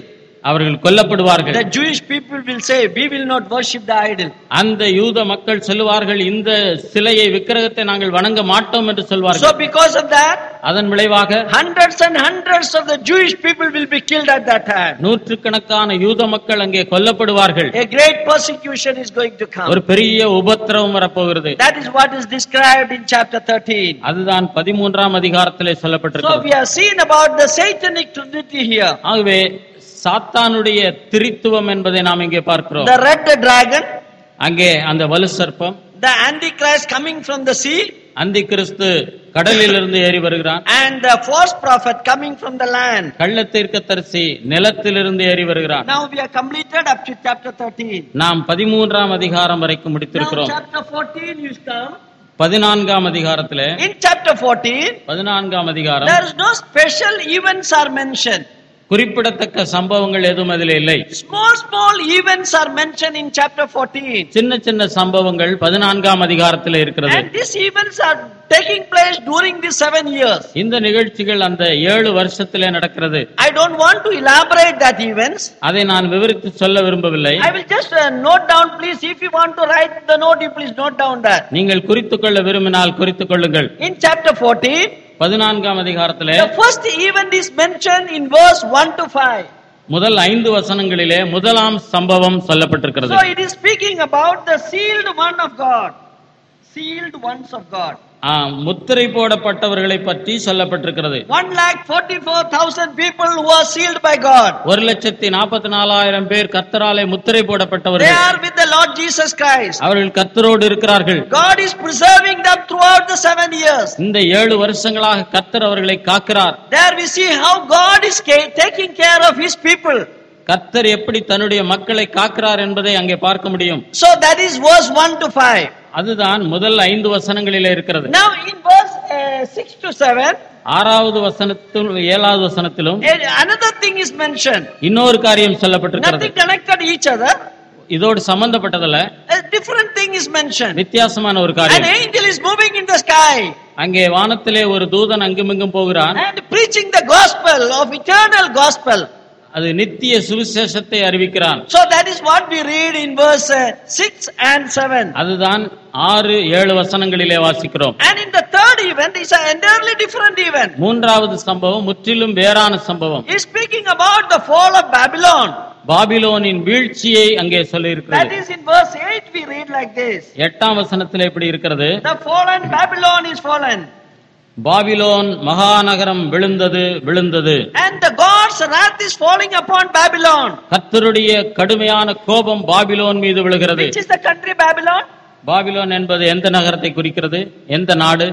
அவர்கள் கொல்லப்படுவார்கள் The Jewish people will say, We will not worship the idol. அந்த யூத மக்கள் சொல்லுவார்கள் இந்த சிலையை விக்கிரகத்தை நாங்கள் வணங்க மாட்டோம் என்று So, சொல்வார்கள் because of that, அதன் விளைவாக hundreds and hundreds of the Jewish people will be killed at that time. நூற்றுக்கணக்கான யூத மக்கள் அங்கே கொல்லப்படுவார்கள் A great persecution is going to come. ஒரு பெரிய உபத்திரவம் வரப்போகிறது That is what is described in chapter 13. அதுதான் பதிமூன்றாம் அதிகாரத்திலே So, சொல்லப்பட்டிருக்கிறது we have seen about the satanic trinity here. ஆகவே சாத்தானுடைய திரித்துவம் என்பதை நாம் இங்கே பார்க்கிறோம் The red dragon, அங்கே அந்த வலு சர்ப்பம் the antichrist coming from the sea, அந்தி கிறிஸ்து கடலிலிருந்து ஏறி வருகிறான் and the false prophet coming from the land. கள்ளத்தீர்க்கதரிசி நிலத்திலிருந்து ஏறி வருகிறான் Now we are completed up to chapter 13. நாம் பதிமூன்றாம் அதிகாரம் வரைக்கும் Now முடித்திருக்கிறோம் chapter 14 is come. பதினான்காம் அதிகாரத்திலே In chapter 14, பதினான்காம் அதிகாரம் there is no special events are mentioned. குறிப்பிடத்தக்க சம்பவங்கள் எதுவும் அதில் இல்லை Small, small events are mentioned in chapter 14. சின்ன சின்ன சம்பவங்கள் பதினான்காம் அதிகாரத்தில் இருக்கிறது And these events are taking place during these seven years. இந்த நிகழ்ச்சிகள் அந்த ஏழு வருஷத்திலே நடக்கிறது I don't want to elaborate that events. அதை நான் விவரித்து சொல்ல விரும்பவில்லை I will just uh, note down, please. If you want to write the note, you please note down that. நீங்கள் குறித்துக் கொள்ள விரும்பினால் குறித்துக் கொள்ளுங்கள் In chapter 14, பதினான்காம் அதிகாரத்திலே the first event is mentioned in verse 1 to 5. முதல் ஐந்து வசனங்களிலே முதலாம் சம்பவம் சொல்லப்பட்டிருக்கிறது So it is speaking about the sealed one of God. Sealed ones of God. ஆ, முத்திரை போடப்பட்டவர்களை பற்றி சொல்லப்பட்டிருக்கிறது One lakh forty-four thousand people who are sealed by God. ஒரு லட்சத்தி நாற்பத்தி நாலாயிரம் பேர் கர்த்தராலே முத்திரை They போடப்பட்டவர்கள் are with the Lord Jesus Christ. அவர்கள் கர்த்தரோடு இருக்கிறார்கள் God is preserving them throughout the seven years. இந்த ஏழு வருஷங்களாக கர்த்தர் அவர்களை காக்கிறார் There we see how God is ca- taking care of His people. கர்த்தர் எப்படி தன்னுடைய மக்களை காக்கிறார் என்பதை அங்கே பார்க்க முடியும் So that is verse 1 to 5. அதுதான் முதல் ஐந்து வசனங்களிலே இருக்கிறது Now in verse uh, 6 to 7, ஆறாவது வசனத்திலும் ஏழாவது வசனத்திலும் eh, another thing is mentioned. இன்னொரு காரியம் சொல்லப்பட்டிருக்கிறது Nothing connected to each other. இதோடு சம்பந்தப்பட்டதல்ல A different thing is mentioned. வித்தியாசமான ஒரு An காரியம் angel is moving in the sky அங்கே வானத்திலே ஒரு தூதன் அங்குமிங்கும் போகிறான் and preaching the gospel of eternal gospel. அது நித்திய சுவிசேஷத்தை அறிவிக்கிறான் So that is what we read in verse uh, 6 and 7. அதுதான் ஆறு ஏழு வசனங்களிலே வாசிக்கிறோம் And in the third event is an entirely different event. மூன்றாவது சம்பவம் முற்றிலும் வேறான சம்பவம் He's speaking about the fall of Babylon. பாபிலோனின் வீழ்ச்சியை அங்கே That சொல்லியிருக்கிறது is in verse 8 we read like this. எட்டாம் வசனத்தில் எப்படி இருக்கிறது The fallen Babylon is fallen. Babylon மகாநகரம் விழுந்தது விழுந்தது And the God's wrath is falling upon Babylon. கர்த்தருடைய கடுமையான கோபம் பாபிலோன் மீது விழுகிறது Which is the country Babylon? Babylon என்பது எந்த நகரத்தை குறிக்கிறது எந்த நாடு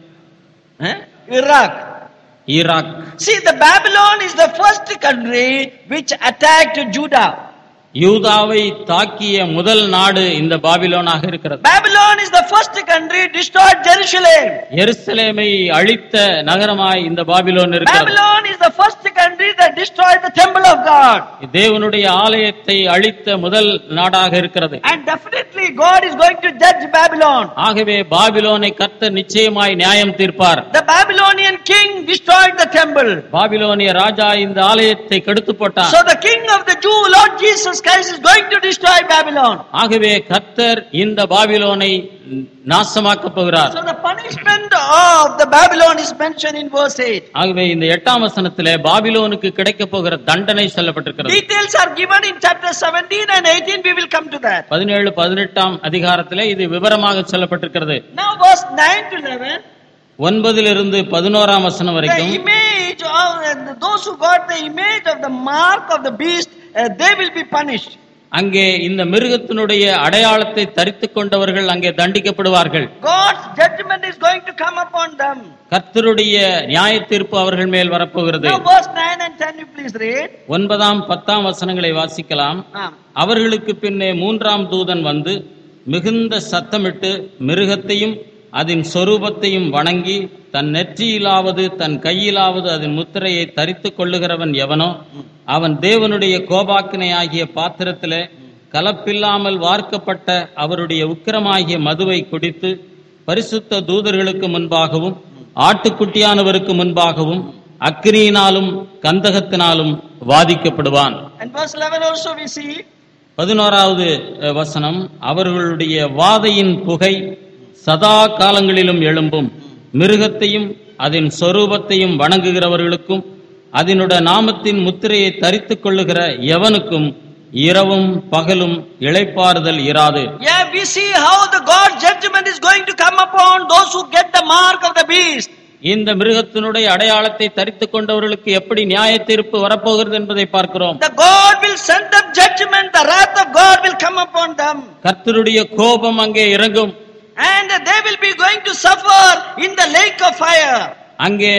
Eh? Iraq. Iraq See, the Babylon is the first country which attacked Judah. யூதாவை தாக்கிய முதல் நாடு இந்த பாபிலோனாக இருக்கிறது Babylon is the first country destroyed Jerusalem. எருசலேமை அழித்த நகரமாய் இந்த பாபிலோன் இருக்கிறது Babylon is the first country that destroyed the temple of God. தேவனுடைய ஆலயத்தை அழித்த முதல் நாடாக இருக்கிறது And definitely God is going to judge Babylon. ஆகவே பாபிலோனை கர்த்தர் நிச்சயமாய் நியாயம் தீர்ப்பார் The Babylonian king destroyed the temple. பாபிலோனிய ராஜா இந்த ஆலயத்தை கெடுத்து போட்டார் So the king of the Jew, Lord Jesus Christ, is going to destroy Babylon. ஆகவே கர்த்தர் இந்த பாபிலோனை நாசமாக்கப் போகிறார் So the punishment of the Babylon is mentioned in verse 8. ஆகவே இந்த எட்டாம் வசனத்திலே பாபிலோனுக்கு கிடைக்க போகிற தண்டனை சொல்லப்பட்டிருக்கிறது Details are given in chapter 17 and 18. We will come to that. பதினேழு பதினெட்டாம் அதிகாரத்திலே இது விவரமாக சொல்லப்பட்டிருக்கிறது Now verse 9 to 11. ஒன்பதிலிருந்து பதினோராம் வசனம் The வரைக்கும் image of uh, those who got the image of the mark of the beast, uh, they will be punished. அங்கே இந்த மிருகத்தினுடைய அடையாளத்தை தரித்துக் கொண்டவர்கள் அங்கே தண்டிக்கப்படுவார்கள் God's judgment is going to come upon them. கர்த்தருடைய நியாய தீர்ப்பு அவர்கள் மேல் வரப்போகிறது Now verse 9 and 10 you please read. ஒன்பதாம் பத்தாம் வசனங்களை வாசிக்கலாம் Ah. அவர்களுக்கு பின்னே மூன்றாம் தூதன் வந்து மிகுந்த சத்தமிட்டு மிருகத்தையும் அதன் சொரூபத்தையும் வணங்கி தன் நெற்றியிலாவது தன் கையிலாவது அதன் முத்திரையை தரித்துக் கொள்ளுகிறவன் எவனோ அவன் தேவனுடைய கோபாக்கினையாகிய பாத்திரத்திலே கலப்பில்லாமல் வார்க்கப்பட்ட அவருடைய உக்கிரமாகிய மதுவை குடித்து பரிசுத்த தூதர்களுக்கு முன்பாகவும் ஆட்டுக்குட்டியானவருக்கு முன்பாகவும் அக்கினியினாலும் கந்தகத்தினாலும் வாதிக்கப்படுவான் And verse 11 also we see, பதினோராவது அஹ், வசனம் அவர்களுடைய வாதையின் புகை சதா காலங்களிலும் எழும்பும் மிருகத்தையும் அதன் சொரூபத்தையும் வணங்குகிறவர்களுக்கும் அதனுடைய நாமத்தின் முத்திரையை தரித்துக் கொள்ளுகிற எவனுக்கும் இரவும் பகலும் இளைப்பாறுதல் இராது yeah, we see how the God's judgment is going to come upon those who get the mark of the beast. இந்த மிருகத்தினுடைய அடையாளத்தை தரித்துக் கொண்டவர்களுக்கு எப்படி நியாய தீர்ப்பு வரப்போகிறது என்பதை பார்க்கிறோம் The God will send up judgment, the wrath of God will come upon them. கர்த்தருடைய கோபம் அங்கே இறங்கும் And they will be going to suffer in the lake of fire. அங்கே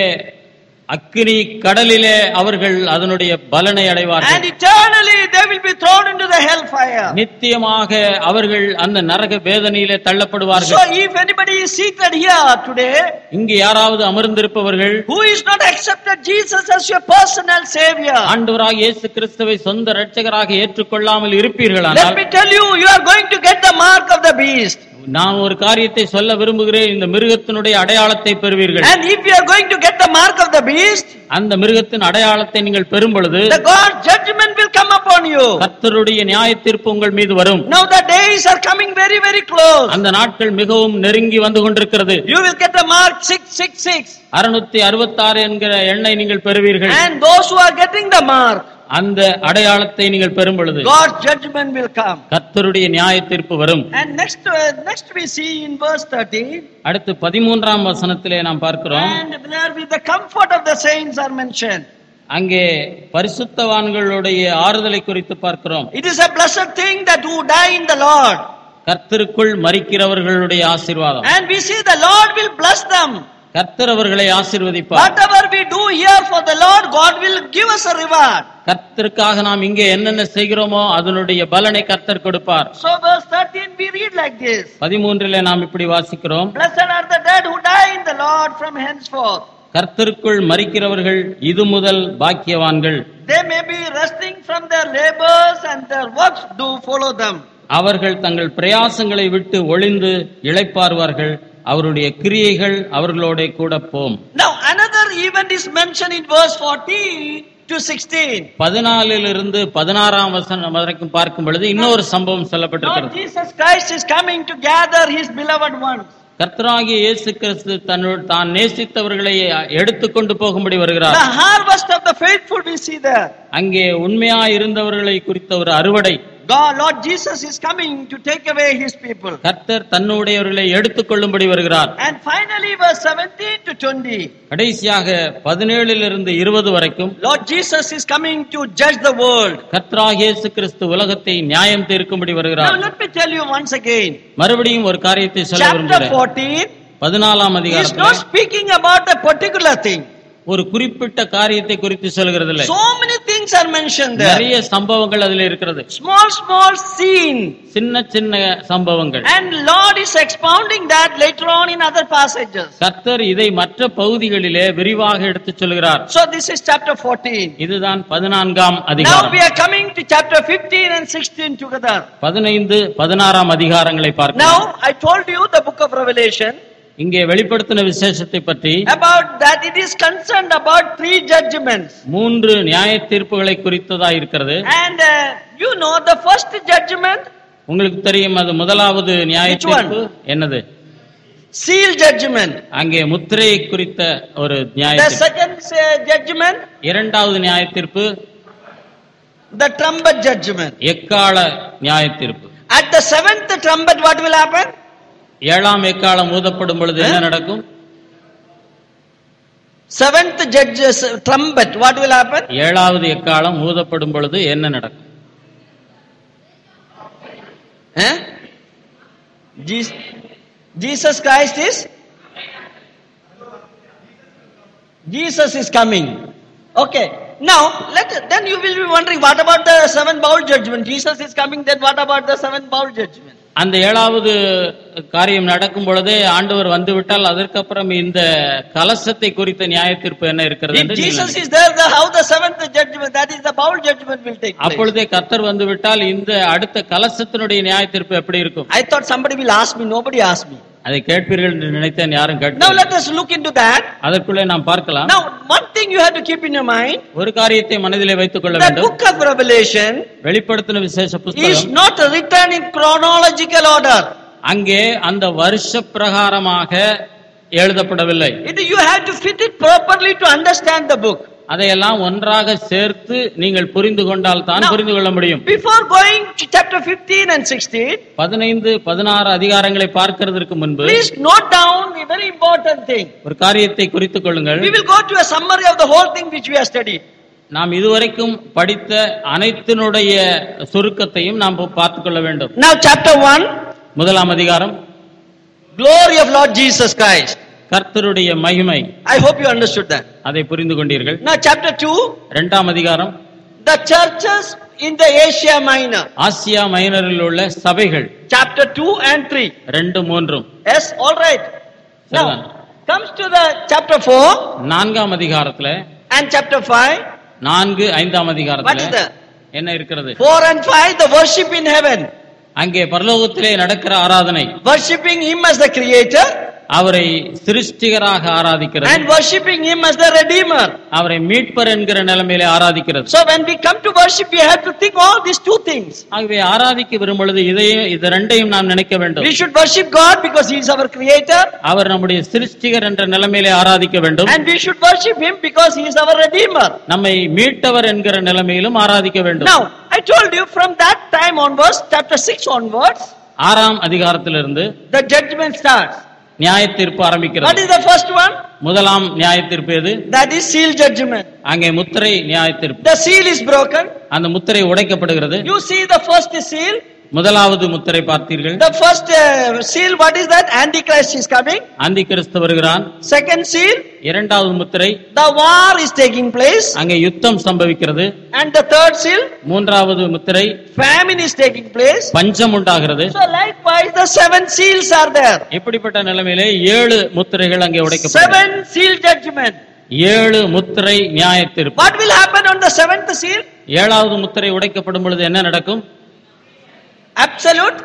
அக்கினி கடலிலே அவர்கள் அதனுடைய பலனை And அடைவார்கள் eternally they will be thrown into the hellfire. நித்தியமாக அவர்கள் அந்த நரக வேதனையிலே So தள்ளப்படுவார்கள் if anybody is seated here today, இங்கு யாராவது அமர்ந்திருப்பவர்கள் who is not accepted Jesus as your personal savior, ஆண்டவராக இயேசு கிறிஸ்துவை சொந்த இரட்சகராக ஏற்றுக்கொள்ளாமல் let இருப்பீர்களானால் me tell you, you are going to get the mark of the beast. நான் ஒரு காரியத்தை சொல்ல விரும்புகிறேன் இந்த மிருகத்தினுடைய அடையாளத்தை பெறுவீர்கள் And if you are going to get the mark of the beast, அந்த மிருகத்தின் அடையாளத்தை நீங்கள் பெறும் பொழுது the God's judgment will come upon you. கர்த்தருடைய நியாய தீர்ப்பு உங்கள் மீது வரும் Now the days are coming very, very close. அந்த நாட்கள் மிகவும் நெருங்கி வந்து கொண்டிருக்கிறது You will get the mark 666. அறுநூத்தி அறுபத்தாறு என்கிற எண்ணை நீங்கள் பெறுவீர்கள் And those who are getting the mark, அந்த அடையாளத்தை நீங்கள் பெறும் பொழுது God's judgment will come. கர்த்தருடைய நியாய தீர்ப்பு வரும் And next, uh, next we see in verse 13, அடுத்து பதிமூன்றாம் வசனத்திலே நாம் பார்க்கிறோம் and there with the comfort of the saints are mentioned. அங்கே பரிசுத்தவான்களுடைய ஆறுதலை குறித்து பார்க்கிறோம் It is a blessed thing that who die in the Lord. கர்த்தருக்குள் மரிக்கிறவர்களுடைய ஆசீர்வாதம் And we see the Lord will bless them. கர்த்தர் அவர்களை ஆசீர்வதிப்பார் Whatever we do here for the Lord, God will give us a reward. கர்த்தருக்காக நாம் இங்கே என்னென்ன செய்கிறோமோ அதனுடைய பலனை கர்த்தர் கொடுப்பார் So verse 13 we read like this. பதிமூன்றிலே நாம் இப்படி வாசிக்கிறோம் Blessed are the dead who die in the Lord from henceforth. கர்த்தருக்குள் மரிக்கிறவர்கள் இது முதல் பாக்கியவான்கள் They may be resting from their labors and their works do follow them. அவர்கள் தங்கள் பிரயாசங்களை விட்டு ஒளிந்து இளைப்பார்வார்கள் அவருடைய கிரியைகள் அவர்களோட கூட போம் Now another event is mentioned in verse 14 to 16. பதினாலிலிருந்து பதினாறாம் வசனம் வரைக்கும் பார்க்கும் பொழுது இன்னொரு சம்பவம் Lord சொல்லப்பட்டிருக்கிறது Jesus Christ is coming to gather his beloved ones. கர்த்தராகிய இயேசு கிறிஸ்து தன்னோடு தான் நேசித்தவர்களை எடுத்துக்கொண்டு போகும்படி வருகிறார் The harvest of the faithful we see there. அங்கே உண்மையா இருந்தவர்களை குறித்த ஒரு அறுவடை God, Lord Jesus is coming to take away his people. கர்த்தர் தன்னுடையவர்களை எடுத்துக்கொள்ளும்படி வருகிறார் And finally, verse 17 to 20. கடைசியாக பதினேழிலிருந்து இருபது வரைக்கும் Lord Jesus is coming to judge the world. கர்த்தராகிய இயேசு கிறிஸ்து உலகத்தை நியாயம் தீர்க்கும்படி Now, வருகிறார் let me tell you once again. மறுபடியும் ஒரு காரியத்தை சொல்ல Chapter விரும்புகிறேன் 14 பதினாலாம் is not அதிகாரத்தில் speaking about a particular thing. ஒரு குறிப்பிட்ட காரியத்தை குறித்து சொல்கிறது இல்லை So many things are mentioned there. நிறைய சம்பவங்கள் அதுல இருக்கிறது Small, small scene. சின்ன சின்ன சம்பவங்கள் And Lord is expounding that later on in other passages. கர்த்தர் இதை மற்ற பகுதிகளிலே விரிவாக எடுத்துச் சொல்கிறார் So this is chapter 14. இதுதான் பதினான்காம் Now அதிகாரம் we are coming to chapter 15 and 16 together. பதினைந்து பதினாறாம் அதிகாரங்களை பார்க்கலாம் Now I told you the book of Revelation இங்கே வெளிப்படுத்தின விசேஷத்தை பற்றி about that it is concerned about three judgments. மூன்று நியாய தீர்ப்புகளை குறித்ததா இருக்கிறது And uh, you know the first judgment, உங்களுக்கு தெரியும் அது முதலாவது நியாய Which one? தீர்ப்பு என்னது seal judgment. அங்கே முத்திரையை குறித்த ஒரு நியாய The தீர்ப்பு second uh, judgment, இரண்டாவது நியாய தீர்ப்பு the trumpet judgment. எக்கால நியாய தீர்ப்பு At the seventh trumpet, what will happen? ஏழாம் எக்காலம் ஊதப்படும் பொழுது என்ன நடக்கும் Seventh judges trumpet, what will happen? ஏழாவது எக்காலம் ஊதப்படும் பொழுது என்ன நடக்கும் Eh? Jesus, Jesus Christ is Jesus is coming. Okay. Now, let then you will be wondering, what about the seven bowl judgment? Jesus is coming. Then what about the seven bowl judgment? அந்த ஏழாவது காரியம் நடக்கும் பொழுதே ஆண்டவர் வந்து விட்டால் அதற்கப்புறம் இந்த கலசத்தை குறித்த நியாய தீர்ப்பு என்ன இருக்கிறது If என்று நீங்கள் Jesus is there, the, how the seventh judgment, that is the bowl judgment, will take place. அப்பொழுதே கர்த்தர் வந்து விட்டால் இந்த அடுத்த கலசத்தினுடைய நியாய தீர்ப்பு எப்படி இருக்கும் I thought somebody will ask me. Nobody asked me. அதை கேட்பீர்கள் என்று நினைத்தேன் யாரும் Now கேட்க let us look into that. அதற்குள்ளே நாம் பார்க்கலாம் Now, one thing you have to keep in your mind, ஒரு காரியத்தை மனதிலே வைத்துக் கொள்ள the வேண்டும் book of Revelation வெளிப்படுத்தின விசேஷ is புஸ்தகம் not written in chronological order. அங்கே அந்த வருஷ பிரகாரமாக எழுதப்படவில்லை It, you have to fit it properly to understand the book. அதையெல்லாம் ஒன்றாக சேர்த்து நீங்கள் புரிந்து கொண்டால் தான் Now- புரிந்து கொள்ள முடியும் Before going to chapter 15 and 16, பதினைந்து பதினாறு அதிகாரங்களை பார்க்கிறதற்கு முன்பு please note down a very important thing. ஒரு காரியத்தை குறித்துக் கொள்ளுங்கள் We will go to a summary of the whole thing which we have studied. நாம் இதுவரைக்கும் படித்த அனைத்தினுடைய சுருக்கத்தையும் நாம் பார்த்துக் கொள்ள வேண்டும் Now, chapter 1, முதலாம் அதிகாரம் glory of Lord Jesus Christ. கர்த்தருடைய மகிமை I hope you understood that. அதை புரிந்து கொண்டீர்கள் Now, chapter 2, இரண்டாம் அதிகாரம் the churches in the Asia Minor. Asia மைனரில் உள்ள சபைகள் Chapter 2 and 3. ரெண்டு மூன்றும் Yes, all right. Seven. Now, comes to the chapter 4 நான்காம் அதிகாரத்துல and chapter 5. நான்கு ஐந்தாம் What is அதிகாரத்துல that? என்ன இருக்கிறது 4 and 5, the worship in heaven. அங்கே பரலோகத்திலே நடக்கிற ஆராதனை Worshipping Him as the Creator அவரை சிருஷ்டிகராக ஆராதிக்கிறது and worshipping Him as the Redeemer. அவரை மீட்பர் என்கிற நிலைமையிலே ஆராதிக்கிறது So, when we come to worship, we have to think all these two things. ஆகவே ஆராதிக்க வரும் பொழுது இதையும் இது ரெண்டையும் நாம் நினைக்க வேண்டும் We should worship God because He is our Creator, அவர் நம்முடைய சிருஷ்டிகர் என்ற நிலைமையிலே ஆராதிக்க வேண்டும் and we should worship Him because He is our Redeemer. நம்மை மீட்டவர் என்கிற நிலைமையிலும் ஆராதிக்க வேண்டும் Now, I told you from that time onwards, chapter 6 onwards, ஆறாம் அதிகாரத்திலிருந்து the judgment starts. நியாய தீர்ப்பு What ஆரம்பிக்கிறது is the first one? முதலாம் நியாய தீர்ப்பு எது That is seal judgment. அங்கே முத்திரை நியாய தீர்ப்பு The seal is broken. அந்த முத்திரை உடைக்கப்படுகிறது You see the first seal. முதலாவது முத்திரை பார்த்தீர்கள் The first uh, seal, what is that? Antichrist is coming. அந்தி கிறிஸ்து வருகிறான் Second seal, இரண்டாவது முத்திரை the war is taking place. அங்கே யுத்தம் சம்பவிக்கிறது And the third seal, மூன்றாவது முத்திரை famine is taking place. பஞ்சம் உண்டாகிறது So likewise, the seven seals are there. இப்படிப்பட்ட நிலைமையிலே ஏழு முத்திரைகள் அங்கே உடைக்கப்படும் Seven seal judgment. ஏழு முத்திரை நியாய தீர்ப்பு What will happen on the seventh seal? ஏழாவது முத்திரை உடைக்கப்படும் பொழுது என்ன நடக்கும் Absolute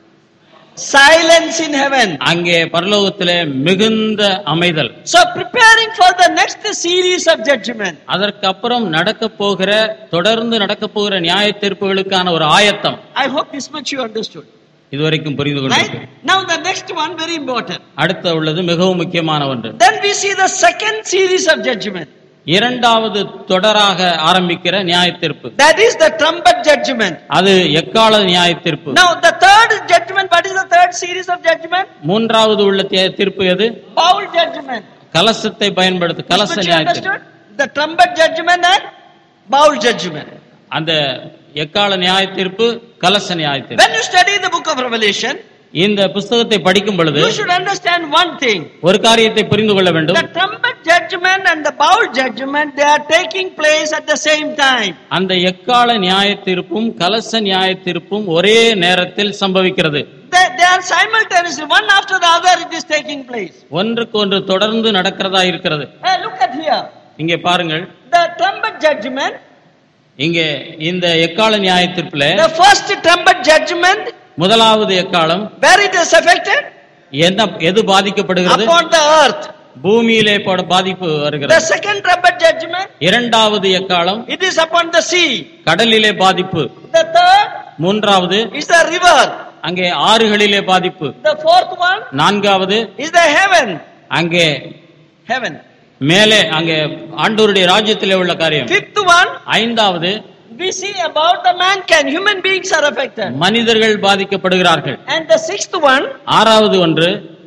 silence in heaven. அங்கே பரலோகத்திலே மிகுந்த அமைதல் So preparing for the next series of judgment. அதற்கு அப்புறம் நடக்க போகிற தொடர்ந்து நடக்க போகிற நியாய தீர்ப்புகளுக்கான ஒரு ஆயத்தம் I hope this much you understood. இதுவரைக்கும் புரிந்து கொண்டிருக்கிறேன் Right? Now the next one very important. அடுத்த உள்ளது மிகவும் முக்கியமான ஒன்று Then we see the second series of judgment. இரண்டாவது தொடராக ஆரம்பிக்கிற நியாய தீர்ப்பு That is the trumpet judgment. அது எக்கால நியாய தீர்ப்பு Now the third judgment, what is the third series of judgment? மூன்றாவது உள்ள தீ- தீர்ப்பு எது Bowl judgment. கலசத்தை பயன்படுத்து This கலச much you நியாய தீர்ப்பு understood? The trumpet judgment and bowl judgment. அந்த எக்கால நியாய தீர்ப்பு கலச நியாய தீர்ப்பு When you study the book of Revelation, இந்த புஸ்தகத்தை படிக்கும் பொழுது you should understand one thing. ஒரு காரியத்தை புரிந்து கொள்ள வேண்டும் The trumpet judgment and the bowl judgment, they are taking place at the same time. அந்த எக்கால நியாய தீர்ப்பும் கலச நியாய தீர்ப்பும் ஒரே நேரத்தில் சம்பவிக்கிறது They, they are simultaneously, one after the other, it is taking place. ஒன்றுக்கு ஒன்று தொடர்ந்து நடக்கிறதா இருக்கிறது Hey, look at here. இங்கே பாருங்கள் The trumpet judgment, இங்கே இந்த எக்கால நியாய தீர்ப்புல the first trumpet judgment, முதலாவது எக்காலம் where it is affected? என்ன எது பாதிக்கப்படுகிறது Upon the earth. பூமியிலே போட பாதிப்பு The வருகிறது second trumpet judgment, இரண்டாவது எக்காலம் it is upon the sea. கடலிலே பாதிப்பு The third மூன்றாவது is the river. அங்கே ஆறுகளிலே பாதிப்பு The fourth one நான்காவது is the heaven. அங்கே Heaven. மேலே அங்கே ஆண்டவருடைய ராஜ்யத்திலே உள்ள காரியம் Fifth one, ஐந்தாவது we see about the mankind. Human beings are affected. மனிதர்கள் பாதிக்கப்படுகிறார்கள் And the sixth one, ஆறாவது ஒன்று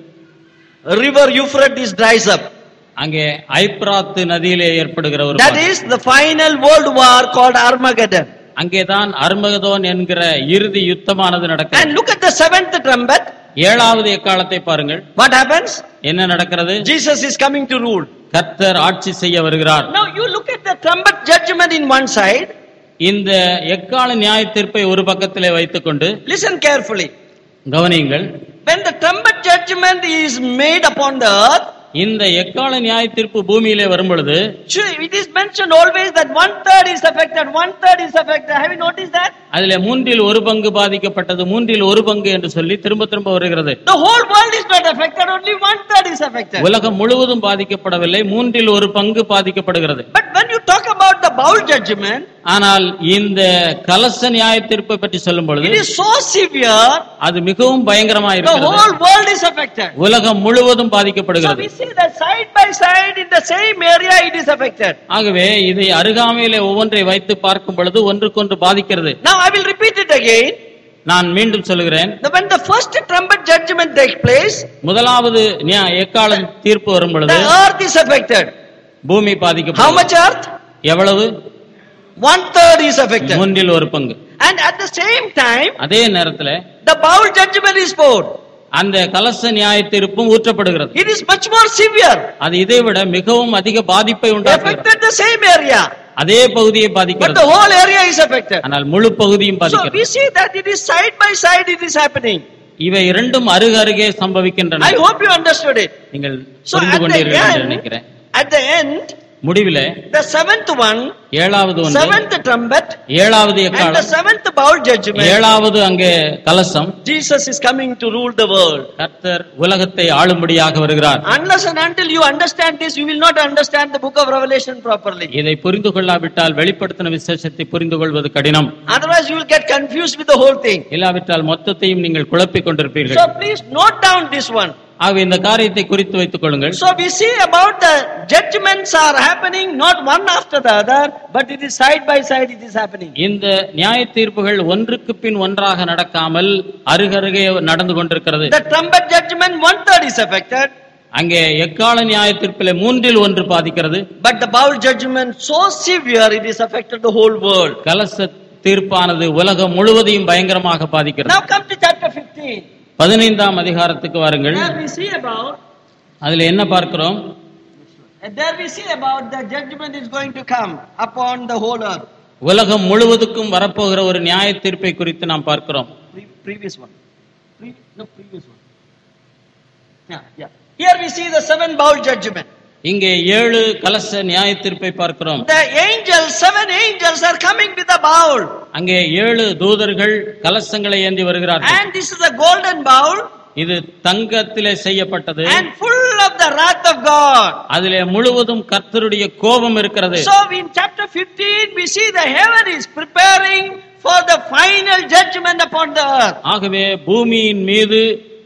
river Euphrates dries up. அங்கே ஐப்ராத்து நதியிலே ஏற்படுகிற ஒரு That பாதிப்பு. is the final world war called Armageddon. அங்கேதான் அர்மகதோன் என்கிற இறுதி யுத்தமானது நடக்கிறது And look at the seventh trumpet. ஏழாவது எக்காலத்தை பாருங்கள் What happens? என்ன நடக்கிறது Jesus is coming to rule. கர்த்தர் ஆட்சி செய்ய வருகிறார் Now you look at the trumpet judgment in one side. இந்த எக்கால நியாய தீர்ப்பை ஒரு பக்கத்திலே வைத்துக்கொண்டு Listen carefully. கவனியுங்கள் When the trumpet judgment is made upon the earth, இந்த எக்கால நியாய தீர்ப்பு பூமியிலே வரும் பொழுது Sure, it is mentioned always that one third is affected, one third is affected. Have you noticed that? அதிலே மூன்றில் ஒரு பங்கு பாதிக்கப்பட்டது மூன்றில் ஒரு பங்கு என்று சொல்லி திரும்ப திரும்ப வருகிறது The whole world is not affected, only one third is affected. உலகம் முழுவதும் பாதிக்கப்படவில்லை மூன்றில் ஒரு பங்கு பாதிக்கப்படுகிறது But when you talk about the bowl judgment, ஆனால் இந்த கலச நியாய தீர்ப்பை பற்றி சொல்லும் பொழுது it is so severe, அது மிகவும் பயங்கரமா the இருக்கிறது whole world is affected. உலகம் முழுவதும் So பாதிக்கப்படுகிறது we see that side by side in the same area it is affected. ஆகவே இதை அருகாமையிலே ஒவ்வொன்றை வைத்து பார்க்கும் பொழுது ஒன்றுக்கொன்று பாதிக்கிறது Now I will repeat it again. நான் மீண்டும் சொல்லுகிறேன் That When the first trumpet judgment takes place, முதலாவது நியா- எக்கால தீர்ப்பு வரும் பொழுது the earth is affected. பூமி How பாதிக்கப்படும் much earth? எவ்வளவு One third is affected. மூன்றில் ஒரு பங்கு And at the same time, அதே நேரத்துல the bowl judgment is poured. அந்த கலச நியாய தீர்ப்பும் ஊற்றப்படுகிறது It is much more severe. அது இதை விட மிகவும் அதிக பாதிப்பை உண்டாக்குகிறது Affected the same area. அதே பகுதியை But பாதிக்கிறது the whole area is affected. ஆனால் முழு பகுதியும் So we பாதிக்கிறது see that it is side by side it is happening. இவை இரண்டும் அருகு அருகே சம்பவிக்கின்றன I hope you understood it. நீங்கள் So புரிந்து at the கொண்டீர்கள் என்று end, நினைக்கிறேன் at the end, முடிவிலே the seventh one, ஏழாவது ஒன்று seventh trumpet, ஏழாவது and the எக்காலம் seventh bowl judgment, ஏழாவது அங்கே கலசம் Jesus is coming to rule the world. கர்த்தர் உலகத்தை ஆளும்படியாக வருகிறார் Unless and until you understand this, you will not understand the book of Revelation properly. இதை புரிந்து கொள்ளாவிட்டால் வெளிப்படுத்தின விசேஷத்தை புரிந்து கொள்வது கடினம் Otherwise, you will get confused with the whole thing. இல்லாவிட்டால் மொத்தத்தையும் நீங்கள் குழப்பிக் கொண்டிருப்பீர்கள் So please note down this one. ஆகவே இந்த காரியத்தை குறித்து வைத்துக் கொள்ளுங்கள் So we see about the judgments are happening not one after the other, but it is side by side it is happening. இந்த நியாய தீர்ப்புகள் ஒன்றுக்கு பின் ஒன்றாக நடக்காமல் அருகருகே நடந்து கொண்டிருக்கிறது The trumpet judgment one third is affected, அங்கே எக்கால நியாய தீர்ப்பிலே மூன்றில் ஒன்று பாதிக்கிறது but the bowl judgment so severe it is affected the whole world. கலச தீர்ப்பானது உலகம் முழுவதையும் பயங்கரமாக பாதிக்கிறது Now come to chapter 15. பதினைந்தாம் அதிகாரத்துக்கு வாருங்கள் There we see about அதுல என்ன பார்க்கிறோம் there we see about the judgment is going to come upon the whole earth. உலகம் முழுவதுக்கும் வரப்போகிற ஒரு நியாய தீர்ப்பை குறித்து நாம் பார்க்கிறோம் Pre- previous one. Pre- no, previous one. Yeah, yeah. Here we see the seven bowl judgment. இங்கே ஏழு கலச நியாய தீர்ப்பை பார்க்கிறோம் The angels, seven angels are coming with a bowl. அங்கே ஏழு தூதர்கள் கலசங்களை ஏந்தி வருகிறார்கள் And this is a golden bowl இது தங்கத்திலே செய்யப்பட்டது and full of the wrath of God. அதிலே முழுவதும் கர்த்தருடைய கோபம் இருக்கிறது So in chapter 15, we see the heaven is preparing for the final judgment upon the earth. ஆகவே பூமியின் மீது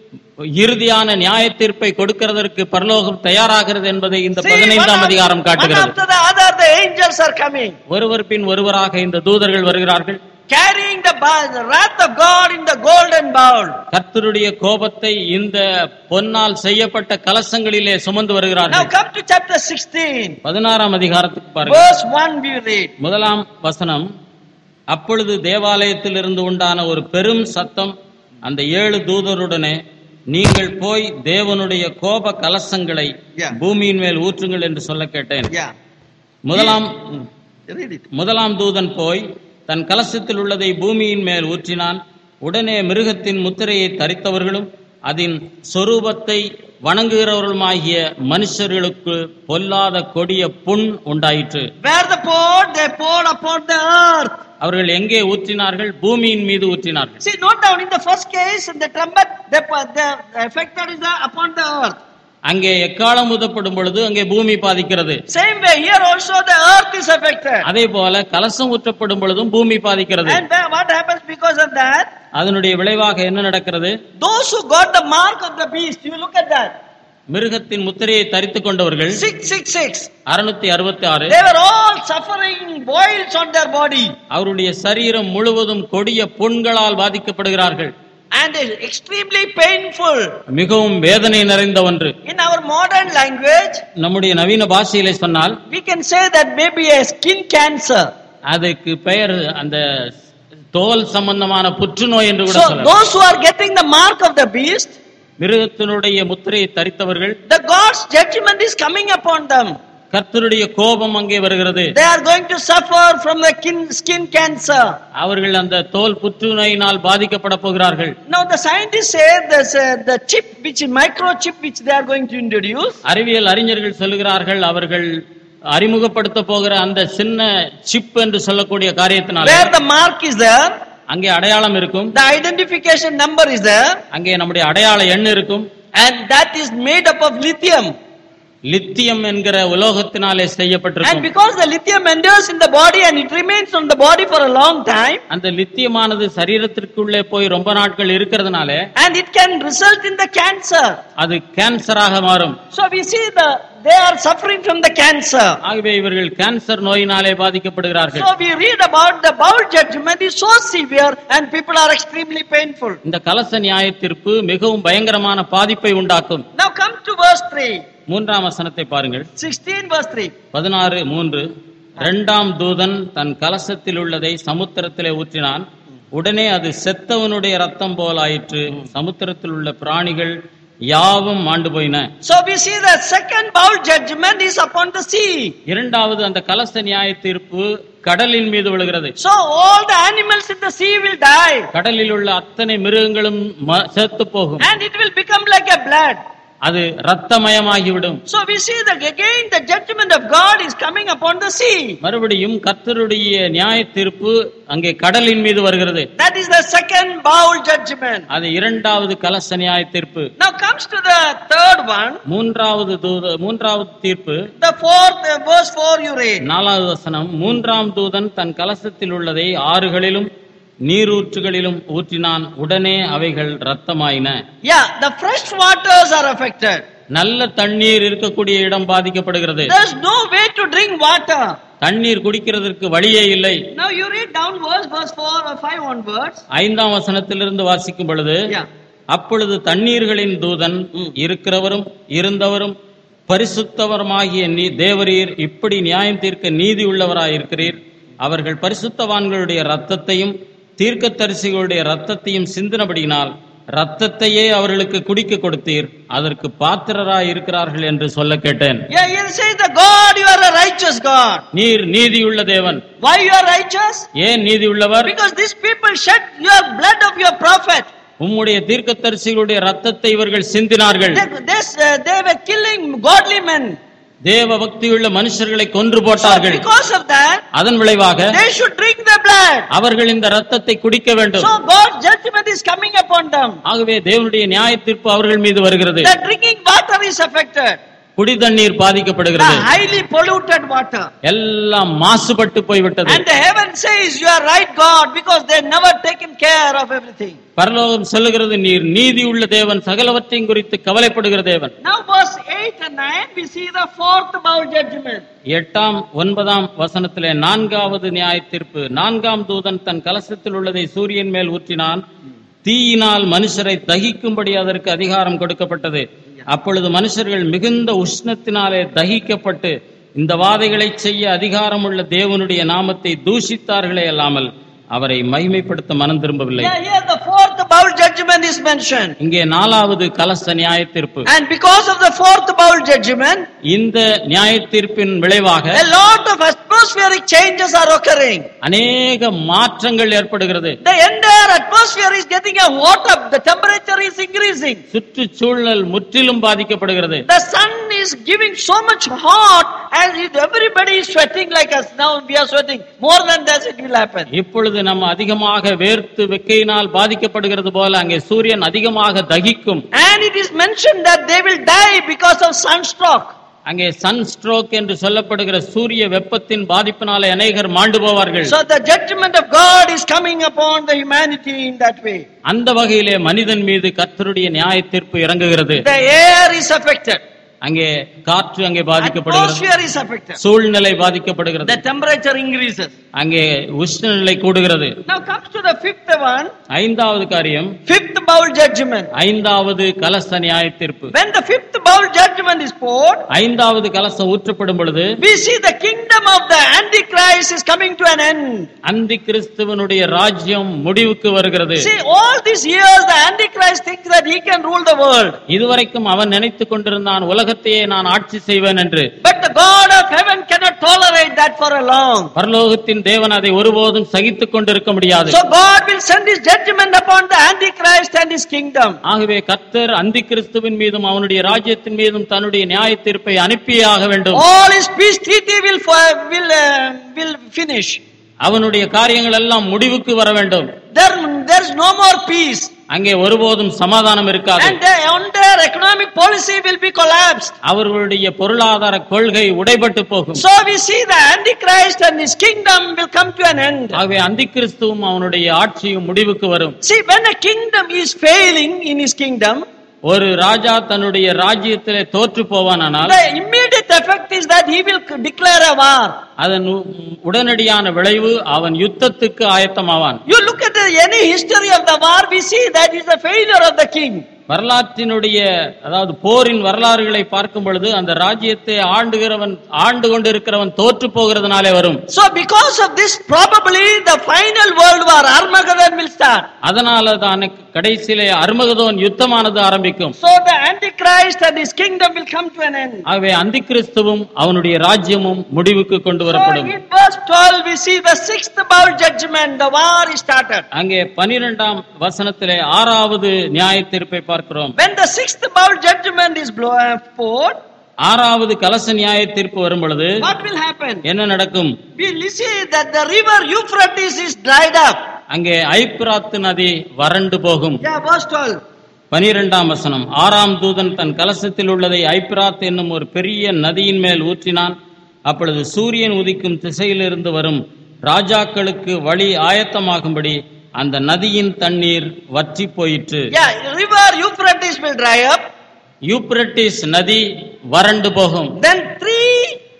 இறுதியான நியாய தீர்ப்பை கொடுக்கிறதற்கு பரலோகம் தயாராகிறது என்பதை இந்த See, one, பதினைந்தாம் அதிகாரம் af- one காட்டுகிறது after the other, the angels are coming, ஒருவர் பின் ஒருவராக இந்த தூதர்கள் வருகிறார்கள் carrying the, ba- the wrath of God in the golden bowl. கர்த்தருடைய கோபத்தை இந்த பொன்னால் செய்யப்பட்ட கலசங்களிலே சுமந்து Now வருகிறார்கள் come to chapter 16, பதினாறாம் அதிகாரத்துக்கு பாருங்க verse 1 we read. முதலாம் வசனம் அப்பொழுது தேவாலயத்தில் இருந்து உண்டான ஒரு பெரும் சத்தம் அந்த ஏழு தூதருடனே நீங்கள் போய் தேவனுடைய கோப கலசங்களை Yeah. பூமியின் மேல் ஊற்றுங்கள் என்று சொல்ல கேட்டேன் Yeah, முதலாம் read it. முதலாம் தூதன் போய் தன் கலசத்தில் உள்ளதை பூமியின் மேல் ஊற்றினான் உடனே மிருகத்தின் முத்திரையை தரித்தவர்களும் அதன் சொரூபத்தை வணங்குகிறவர்களுமாகிய மனுஷர்களுக்கு பொல்லாத கொடிய புண் உண்டாயிற்று Where the poured, they poured upon the earth. அவர்கள் எங்கே ஊற்றினார்கள் பூமியின் மீது ஊற்றினார்கள் See, note down in the first case, in the trumpet, the, the effected is the, upon the earth. அங்கே எக்காலம் ஊதப்படும் பொழுது அங்கே பூமி பாதிக்கிறது Same way, here also the earth is affected. அதே போல கலசம் ஊற்றப்படும் பொழுதும் பூமி பாதிக்கிறது And where- what happens because of that? அதனுடைய விளைவாக என்ன நடக்கிறது Those who got the mark of the beast, you look at that. மிருகத்தின் முத்திரையை தரித்துக் கொண்டவர்கள் 666. அறுநூத்தி அறுபத்தி ஆறு They were all suffering boils on their body. அவருடைய சரீரம் முழுவதும் கொடிய புண்களால் பாதிக்கப்படுகிறார்கள் And it's extremely painful. மிகவும் வேதனை நிறைந்த ஒன்று In our modern language, நம்முடைய நவீன பாஷையிலே சொன்னால் we can say that maybe a skin cancer. அதுக்கு பெயர் அந்த தோல் சம்பந்தமான புற்றுநோய் என்று கூட So சொல்லலாம் those who are getting the mark of the beast, மிருகத்தினுடைய முத்திரையை தரித்தவர்கள் the God's judgment is coming upon them. கர்த்தருடைய கோபம் அங்கே வருகிறது They are going to suffer from the kin- skin cancer. அவர்கள் அந்த தோல் புற்றுநோயினால் பாதிக்கப்பட போகிறார்கள் Now the scientists say this, uh, the chip, which microchip which they are going to introduce, அறிவியல் அறிஞர்கள் சொல்லுகிறார்கள் அவர்கள் அறிமுகப்படுத்த போகிற அந்த சின்ன சிப் என்று சொல்லக்கூடிய காரியத்தினால where the mark is there, அங்கே அடையாளம் இருக்கும் the identification number is there, அங்கே நம்முடைய அடையாள எண் இருக்கும் and that is made up of lithium. Lithium என்கிற உலோகத்தினாலே And செய்யப்பட்டிருக்கும் because the lithium enters in the body and it remains on the body for a long time, அந்த லித்தியமானது சரீரத்திற்குள்ளே போய் ரொம்ப நாட்கள் இருக்கிறதுனால and it can result in the cancer. அது கேன்சராக மாறும் So we see the they are suffering from the cancer. ஆகவே இவர்கள் cancer நோயினாலே பாதிக்கப்படுகிறார்கள் So we read about the bowel judgment is so severe and people are extremely painful. இந்த கலச நியாய தீர்ப்பு மிகவும் பயங்கரமான பாதிப்பை உண்டாக்கும் Now come to verse 3, மூன்றாம் வசனத்தை பாருங்கள் 16 verse 3. பதினாறு மூன்று இரண்டாம் தூதன் தன் கலசத்தில் உள்ளதை சமுத்திரத்திலே ஊற்றினான் உடனே அது செத்தவனுடைய ரத்தம் போல் ஆயிற்று சமுத்திரத்தில் உள்ள பிராணிகள் யாவும் மாண்டு போயின So we see the second bowl judgment is upon the sea. இரண்டாவது அந்த கலச நியாய தீர்ப்பு கடலின் மீது விழுகிறது So all the animals in the sea will die கடலில் உள்ள அத்தனை மிருகங்களும் ம- செத்து போகும் and it will become like a blood. அது ரத்தமயமாகிவிடும் So we see that again the judgment of God is coming upon the sea. மறுபடியும் கர்த்தருடைய நியாய தீர்ப்பு அங்கே கடலின் மீது வருகிறது That is the second bowl judgment. அது இரண்டாவது கலச நியாய தீர்ப்பு Now comes to the third one, மூன்றாவது தூத மூன்றாவது தீர்ப்பு the fourth uh, verse 4 you read. நாலாவது வசனம் மூன்றாம் தூதன் தன் கலசத்தில் உள்ளதை ஆறுகளிலும் நீரூற்றுகளிலும் ஊற்றினான் உடனே அவைகள் ரத்தமாயின Yeah, the fresh waters are affected. நல்ல தண்ணீர் இருக்கக்கூடிய இடம் பாதிக்கப்படுகிறது There's no way to drink water. தண்ணீர் குடிக்கிறதற்கு வழியே இல்லை Now you read downwards, verse 4 or 5 onwards. ஐந்தாம் வசனத்திலிருந்து வாசிக்கும் பொழுது Yeah. அப்பொழுது தண்ணீர்களின் தூதன் இருக்கிறவரும் இருந்தவரும் பரிசுத்தவருமாகிய நீ தேவரீர் இப்படி நியாயம் தீர்க்க நீதி உள்ளவராயிருக்கிறீர் அவர்கள் பரிசுத்தவான்களுடைய ரத்தத்தையும் தீர்க்கதரிசிகளுடைய ரத்தத்தையும் சிந்தினபடியினால் ரத்தத்தையே அவர்களுக்கு குடிக்க கொடுத்தீர் அதற்கு பாத்திரராய் இருக்கிறார்கள் என்று சொல்ல கேட்டேன் Yeah, here it says the God, you are a righteous God. நீர் நீதியுள்ள தேவன் Why you are righteous? ஏன் நீதி உள்ளவர் Because these people shed your blood of your prophet. உம்முடைய தீர்க்கதரிசிகளுடைய ரத்தத்தை இவர்கள் சிந்தினார்கள் They, they, uh, they were killing godly men. தேவ பக்தியுள்ள மனுஷர்களை கொன்று So போட்டார்கள் because of that, அதன் விளைவாக they should drink the blood. அவர்கள் இந்த ரத்தத்தை குடிக்க வேண்டும் So God's judgment is coming upon them. ஆகவே தேவனுடைய நியாய தீர்ப்பு அவர்கள் மீது வருகிறது The drinking water is affected. குடி தண்ணீர் The பாதிக்கப்படுகிறது highly polluted water. எல்லாம் மாசுபட்டு போய்விட்டது And the heaven says you are right God because they never taken care of everything. பரலோகம் சொல்லுகிறது நீர் நீதி உள்ள தேவன் சகலவற்றையும் குறித்து கவலைப்படுகிற தேவன் Now verse 8 and 9 we see the fourth bowl judgment. எட்டாம் ஒன்பதாம் வசனத்திலே நான்காவது நியாய தீர்ப்பு நான்காம் தூதன் தன் கலசத்தில் உள்ளதை சூரியன் மேல் ஊற்றினான் தீயினால் மனுஷரை தகிக்கும்படி அதற்கு அதிகாரம் கொடுக்கப்பட்டது அப்பொழுது மனுஷர்கள் மிகுந்த உஷ்ணத்தினாலே தகிக்கப்பட்டு இந்த வாதைகளை செய்ய அதிகாரமுள்ள தேவனுடைய நாமத்தை தூஷித்தார்களே அல்லாமல் அவரை மகிமைப்படுத்த மனம் திரும்பவில்லை Yeah, here the fourth bowl judgment is mentioned. இங்கே நாலாவது கலச நியாய தீர்ப்பு And because of the fourth bowl judgment, இந்த நியாய தீர்ப்பின் விளைவாக a lot of atmospheric changes are occurring. அநேக மாற்றங்கள் ஏற்படுகிறது The entire atmosphere is getting a hot up. The temperature is increasing. சுற்றுச்சூழல் முற்றிலும் பாதிக்கப்படுகிறது The sun is giving so much hot and it, everybody is sweating like us. Now we are sweating. More than that it will happen. இப்பொழுது நம்ம அதிகமாக வேர்த்து வெக்கையினால் பாதிக்கப்படுகிறது போல அங்கே சூரியன் அதிகமாக தகிக்கும் And it is mentioned that they will die because of sunstroke. அங்கே சன் ஸ்ட்ரோக் என்று சொல்லப்படுகிற சூரிய வெப்பத்தின் பாதிப்பினாலே அநேகர் மாண்டு போவார்கள் So the judgment of God is coming upon the humanity in that way. அந்த வகையிலே மனிதன் மீது கர்த்தருடைய நியாய தீர்ப்பு இறங்குகிறது The air is affected. அங்கே காற்று அங்கே பாதிக்கப்படுகிறது Atmosphere is affected. சூழ்நிலை பாதிக்கப்படுகிறது The temperature increases. அங்கே உஷ்ணநிலை கூடுகிறது Now comes to the fifth one. ஐந்தாவது காரியம் Fifth bowl judgment. ஐந்தாவது கலச நியாய தீர்ப்பு When the fifth bowl judgment is poured, ஐந்தாவது கலசம் ஊற்றப்படும் பொழுது we see the kingdom of the Antichrist is coming to an end. அந்தி கிறிஸ்துவனுடைய ராஜ்யம் முடிவுக்கு வருகிறது See, all these years the Antichrist thinks that he can rule the world. இதுவரைக்கும் அவன் நினைத்துக் கொண்டிருந்தான் உலகத்தையே நான் ஆட்சி செய்வேன் என்று But the God of heaven cannot tolerate that for a long. பரலோகத்தின் தேவன் அதை ஒருபோதும் சகித்துக் கொண்டிருக்க முடியாது So God will send his judgment upon the Antichrist and his kingdom. ஆகவே கர்த்தர் அந்தி கிறிஸ்துவின் மீதும் அவனுடைய ராஜ்யத்தின் மீதும் தன்னுடைய நியாய தீர்ப்பை அனுப்பியே ஆக வேண்டும் All his peace treaty will, for- will, uh, will finish. அவனுடைய காரியங்கள் எல்லாம் முடிவுக்கு வர வேண்டும் There, there's no more peace. அங்கே ஒருபோதும் சமாதானம் இருக்காது And their entire economic policy will be collapsed. அவர்களுடைய பொருளாதார கொள்கை உடைபட்டு போகும் So we see the Antichrist and his kingdom will come to an end. ஆகவே அந்தி கிறிஸ்துவும் அவனுடைய ஆட்சியும் முடிவுக்கு வரும் See, when a kingdom is failing in his kingdom, ஒரு ராஜா தன்னுடைய ராஜ்யத்திலே தோற்று போவானானால் the immediate effect is that he will declare a war. அதன் உ- உடனடியான விளைவு அவன் யுத்தத்துக்கு ஆயத்தமாவான் You look at the, any history of the war, we see that is the failure of the king. வரலாற்றினுடைய அதாவது போரின் வரலாறுகளை பார்க்கும் பொழுது அந்த ராஜ்யத்தை ஆண்டுகிறவன் ஆண்டு கொண்டிருக்கிறவன் தோற்று போகிறதுனாலே வரும் So because of this, probably the final world war, Armageddon will start. அதனால தான் கடைசியிலே அருமகதோன் யுத்தமானது ஆரம்பிக்கும் So the Antichrist and his kingdom will come to an end. ஆகவே அந்தி கிறிஸ்துவும் அவனுடைய ராஜ்யமும் முடிவுக்கு கொண்டு So வரப்படும் in verse 12, we see the sixth bowl judgment, the war is started. அங்கே பனிரெண்டாம் வசனத்திலே ஆறாவது நியாய தீர்ப்பை பார்க்கிறோம் When the sixth bowl judgment is blow- uh, poured, ஆறாவது கலச நியாய தீர்ப்பு வரும் பொழுது what will happen? என்ன நடக்கும் We see that the river Euphrates is dried up. அங்கே ஐப்பிராத்து நதி வறண்டு போகும் Yeah, verse 12. பனிரெண்டாம் வசனம் ஆறாம் தூதன் தன் கலசத்தில் உள்ளதை ஐப்பிராத் என்னும் ஒரு பெரிய நதியின் மேல் ஊற்றினான் அப்பொழுது சூரியன் உதிக்கும் திசையிலிருந்து வரும் ராஜாக்களுக்கு வழி ஆயத்தமாகும்படி அந்த நதியின் தண்ணீர் வற்றி போயிற்று Yeah, river Euphrates will dry up. Euphrates நதி வறண்டு போகும் Then three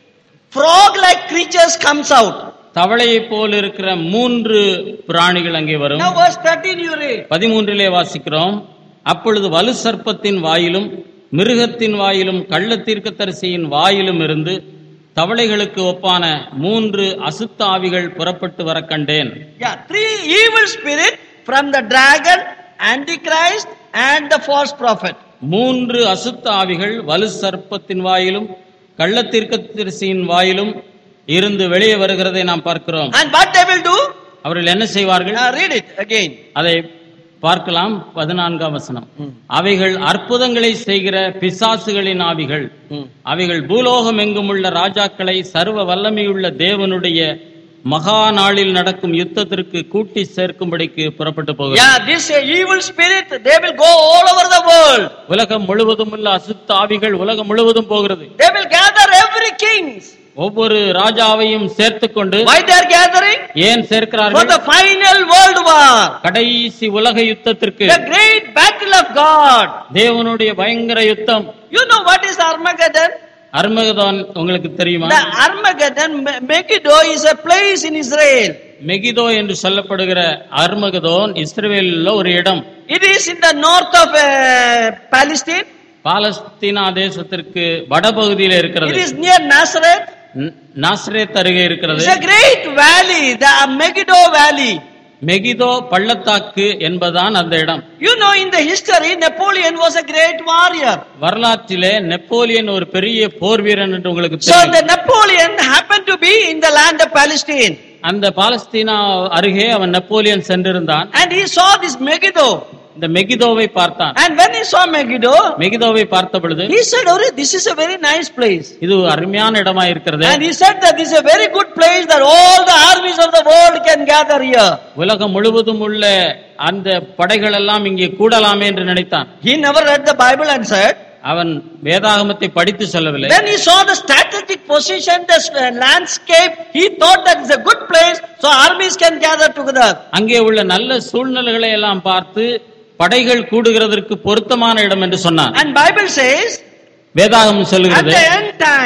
frog-like creatures comes out. தவளையைப் போல் இருக்கிற மூன்று பிராணிகள் அங்கே வரும் Now verse 13 you read. பதிமூன்றிலே வாசிக்கிறோம் அப்பொழுது வலு சர்ப்பத்தின் வாயிலும் மிருகத்தின் வாயிலும் கள்ள தீர்க்கதரிசியின் வாயிலும் இருந்து தவளைகளுக்கு ஒப்பான மூன்று அசுத்த ஆவிகள் புறப்பட்டு வர கண்டேன் Yeah, three evil spirit from the dragon, Antichrist and the false prophet. மூன்று அசுத்த ஆவிகள் வலு சர்ப்பத்தின் வாயிலும் கள்ள தீர்க்கதரிசியின் வாயிலும் இருந்து வெளியே வருகிறதை நாம் பார்க்கிறோம் And what they will do? அவர்கள் என்ன செய்வார்கள் Now read it again. அதை பார்க்கலாம் பதினான்காம் வசனம் அவைகள் அற்புதங்களை செய்கிற பிசாசுகளின் ஆவிகள் அவைகள் பூலோகம் எங்கும் உள்ள ராஜாக்களை சர்வ வல்லமையுள்ள தேவனுடைய மகா நாளில் நடக்கும் யுத்தத்திற்கு கூட்டி சேர்க்கும்படிக்கு புறப்பட்டு போகிறது Yeah, this uh, evil spirit, they will go all over the world. உலகம் முழுவதும் உள்ள அசுத்த ஆவிகள் உலகம் முழுவதும் போகிறது They will gather every kings. ஒவ்வொரு ராஜாவையும் சேர்த்துக்கொண்டு Why they are gathering? ஏன் For சேர்க்கிறார்கள் the final world war. கடைசி உலக யுத்தத்திற்கு The great battle of God. தேவனுடைய பயங்கர யுத்தம் You know what is Armageddon? Armageddon உங்களுக்கு தெரியுமா The Armageddon, Me- Megiddo is a place in Israel. மெகிதோ என்று சொல்லப்படுகிற அர்மகதோன் இஸ்ரேலில் ஒரு இடம் It is in the north of uh, Palestine. Palestine தேசத்திற்கு வடபகுதியில் It இருக்கிறது is near Nazareth. ந- நாசரேத் அருகே இருக்கிறது It's a great valley, the Megiddo Valley. மெகிதோ பள்ளத்தாக்கு என்பதான் அந்த இடம் You know, in the history, Napoleon was a great warrior. வரலாற்றிலே நெப்போலியன் ஒரு பெரிய போர் வீரன் என்று உங்களுக்கு So தெரியும் the Napoleon happened to be in the land of Palestine. அந்த பாலஸ்தீனா அருகே அவன் நெப்போலியன் சென்றிருந்தான் And he saw this Megiddo. இந்த மெகிதோவை பார்த்தான் And when he saw Megiddo, மெகிதோவை பார்த்த பொழுது he said, Oh, this is a very nice place. இது ஒரு அருமையான இடமா இருக்கிறது And he said that this is a very good place that all the armies of the world can gather here. உலகம் முழுவதும் உள்ள அந்த படைகள் எல்லாம் இங்கே கூடலாமே என்று நினைத்தான் He never read the Bible and said, அவன் வேதாகமத்தை படித்து சொல்லவில்லை When he saw the strategic position, the uh, landscape, he thought that it's a good place, so armies can gather together. அங்கே உள்ள நல்ல சூழ்நிலைகளை எல்லாம் பார்த்து படைகள் கூடுகிறதற்கு பொருத்தமான இடம் என்று சொன்னான் And Bible says, வேதாகமம் at சொல்லுகிறது the end time,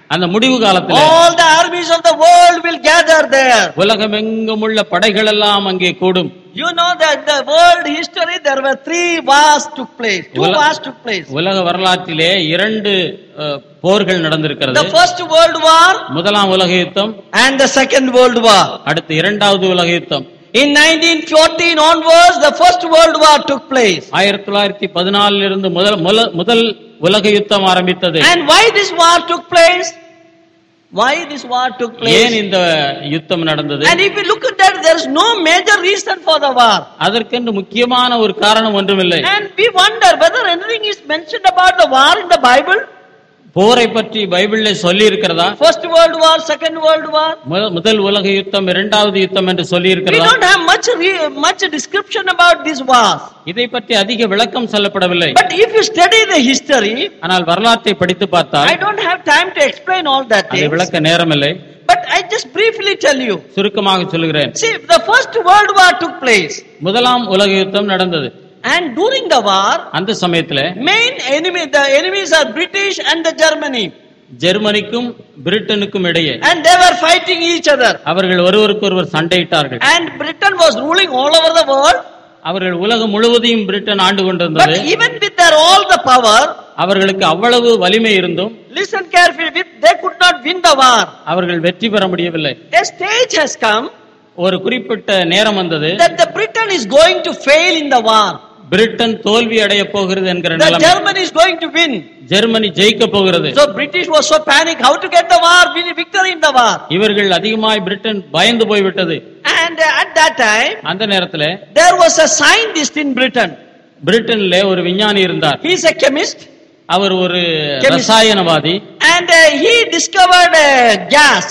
அந்த முடிவு காலத்துல All the armies of the world will gather there. உலகமெங்கும் உள்ள படைகள் எல்லாம் அங்கே கூடும் You know that the world history, there were three wars took place. Two Ula- wars took place. உலக வரலாற்றிலே இரண்டு அஹ், போர்கள் நடந்திருக்கிறது The first world war முதலாம் உலக யுத்தம் and the second world war. அடுத்து இரண்டாவது உலக யுத்தம் In 1914 onwards, the first world war took place. ஆயிரத்தி தொள்ளாயிரத்தி பதினாலில் இருந்து முதல் முல- முதல் உலக யுத்தம் ஆரம்பித்தது And why this war took place? Why this war took ஏன் place? இந்த யுத்தம் நடந்தது And if you look at that, there is no major reason for the war. அதற்கென்று முக்கியமான ஒரு காரணம் ஒன்றுமில்லை And we wonder whether anything is mentioned about the war in the Bible. போரை பற்றி பைபிளில் சொல்லி இருக்கிறதா First World War, Second World War. முதல் உலக யுத்தம் இரண்டாவது யுத்தம் என்று சொல்லி We இருக்கிறதா don't have much re- much description about these wars. இதை பற்றி அதிக விளக்கம் சொல்லப்படவில்லை But if you study the history, ஆனால் வரலாற்றை படித்து பார்த்தால் I don't have time to explain all that அதை things. விளக்க நேரமில்லை But I just briefly tell you. சுருக்கமாக சொல்லுகிறேன் See, the First World War took place. முதலாம் உலக யுத்தம் நடந்தது And during the war, அந்த சமயத்துல main enemy, the enemies are British and the Germany. ஜெர்மனிக்கும் பிரிட்டனுக்கும் இடையே And they were fighting each other. அவர்கள் ஒருவருக்கொருவர் சண்டையிட்டார்கள் And Britain was ruling all over the world. அவர்கள் உலகம் முழுவதையும் பிரிட்டன் ஆண்டு கொண்டிருந்தது But even with their all the power, அவர்களுக்கு அவ்வளவு வலிமை இருந்தும் listen carefully, with, they could not win the war. அவர்கள் வெற்றி பெற முடியவில்லை A stage has come ஒரு குறிப்பிட்ட நேரம் வந்தது that the Britain is going to fail in the war. Britain தோல்வி அடைய போகிறது என்கிற The நிலைமை Germany is going to win. Germany ஜெயிக்க போகிறது So British was so panicked how to get the war, win victory in the war. இவர்கள் அதிகமாய் Britain பயந்து போய்விட்டது And uh, at that time, அந்த நேரத்துல there was a scientist in Britain. பிரிட்டன்ல ஒரு விஞ்ஞானி இருந்தார் He's a chemist. அவர் ஒரு Chemist. ரசாயனவாதி And uh, he discovered uh, gas.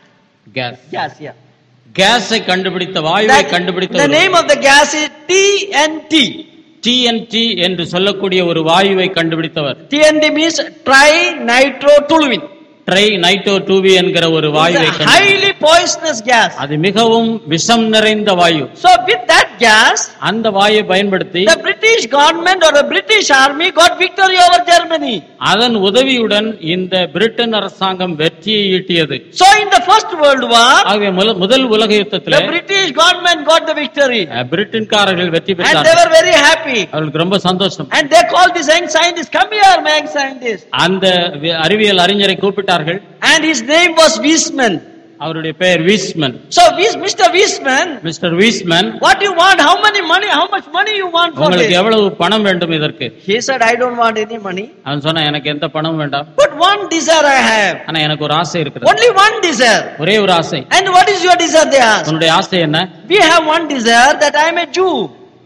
Gas Gas, yeah. கேஸை கண்டுபிடித்த வாயுவை That- கண்டுபிடித்த the name of the gas is TNT. TNT என்று சொல்லக்கூடிய ஒரு வாயுவை கண்டுபிடித்தவர் TNT means trinitrotoluene. Trinitrotoluene என்கிற ஒரு It's வாயுவை a கண்டு highly poisonous gas. அது மிகவும் விஷம் நிறைந்த வாயு So with that gas, அந்த வாயை பயன்படுத்தி the British government or the British army got victory over Germany. அதன் உதவியுடன் இந்த பிரிட்டன் அரசாங்கம் வெற்றியை ஈட்டியது So in the First World War, ஆகவே முல- முதல் உலக யுத்தத்தில் the British government got the victory. பிரிட்டன்காரர்கள் வெற்றி And they பெற்றார்கள் were very happy. அவர்களுக்கு ரொம்ப சந்தோஷம் And they called this young scientist, come here, my young scientist. அந்த வி- அறிவியல் அறிஞரை கூப்பிட்டார்கள் And his name was Wiesman. அவருடைய பெயர் Wiesman So Wies- Mr. Wiesman, Mr Wiesman what you want? How many money? How much money you want for உங்களுக்கு this? எவ்வளவு பணம் வேண்டும் இதற்கு He said, I don't want any money. அவன் சொன்னா எனக்கு எந்த பணம் வேண்டாம் But one desire I have. ஆனா எனக்கு ஒரு ஆசை இருக்குது Only one desire. ஒரே ஒரு ஆசை And what is your desire? They asked. உன்னுடைய ஆசை என்ன We have one desire that I am a Jew.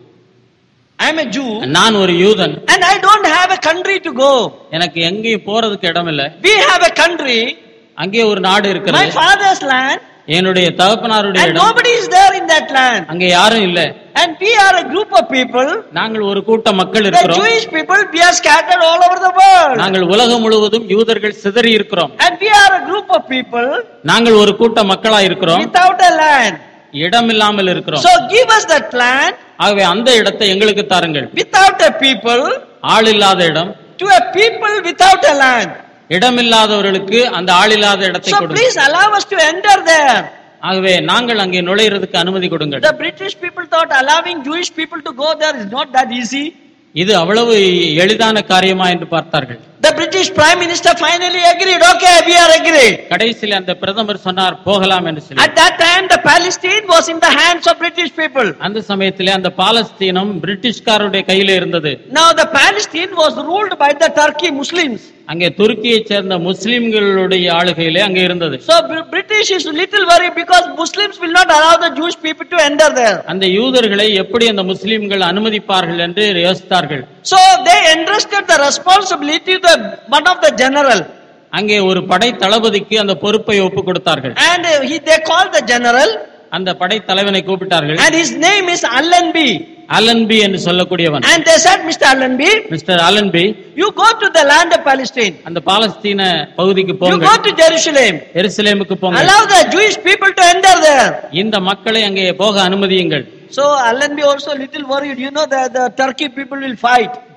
I am a Jew. நான் ஒரு யூதன் And I don't have a country to go. எனக்கு எங்கேயும் போறதுக்கு இடம் இல்ல We have a country, அங்கே ஒரு நாடு my இருக்கிறது father's land, என்னுடைய தகப்பனாருடைய and இடம் nobody is there in that land. அங்க யாரும் இல்ல And we are a group of people, நாங்கள் ஒரு கூட்ட மக்கள் the இருக்கிறோம் Jewish people, we are scattered all over the world. நாங்கள் உலகம் முழுவதும் யூதர்கள் சிதறி இருக்கிறோம் And we are a group of people நாங்கள் ஒரு கூட்ட மக்களா இருக்கிறோம் without a land. இடம் இல்லாமல் இருக்கிறோம் So give us that land ஆகவே அந்த இடத்தை எங்களுக்கு தாருங்கள் without a people ஆள் இல்லாத இடம் to a people without a land. இடம் இல்லாதவர்களுக்கு அந்த ஆள் இல்லாத இடத்தை So கொடுங்க please allow us to enter there. ஆகவே நாங்கள் அங்கே நுழையிறதுக்கு அனுமதி கொடுங்கள் The British people thought allowing Jewish people to go there is not that easy. இது அவ்வளவு எளிதான காரியமா என்று பார்த்தார்கள் The British Prime Minister finally agreed. Okay, we are agreed. கடைசியில் அந்த பிரதமர் சொன்னார் போகலாம் என்று சொல்லி At that time, the Palestine was in the hands of British people. அந்த சமயத்திலே அந்த பாலஸ்தீனம் பிரிட்டிஷ்காரருடைய கையில இருந்தது Now, the Palestine was ruled by the Turkey Muslims. அங்கே துருக்கியைச் சேர்ந்த முஸ்லிம்களுடைய ஆளுகையிலே அங்கே இருந்தது So, Br- British is little worried because Muslims will not allow the Jewish people to enter there. அந்த யூதர்களை எப்படி அந்த முஸ்லிம்கள் அனுமதிப்பார்கள் என்று யோசித்தார்கள் So, they entrusted the responsibility to the, one of the general. அங்கே ஒரு படை தளபதிக்கு அந்த பொறுப்பை ஒப்பு கொடுத்தார்கள் And uh, he, they called the general அந்த படை தலைவனை கூப்பிட்டார்கள் and his name is Allenby. Allenby என்று சொல்லக்கூடியவன் And they said, Mr. Allenby, Mr Allenby you go to the land of Palestine. அந்த பாலஸ்தீன பகுதிக்கு You போங்க go to Jerusalem. எருசலேமுக்கு போங்க Allow the Jewish people to enter there. இந்த மக்களை அங்கே போக அனுமதியுங்கள் So Allenby also little worried. You know that the Turkey people will fight.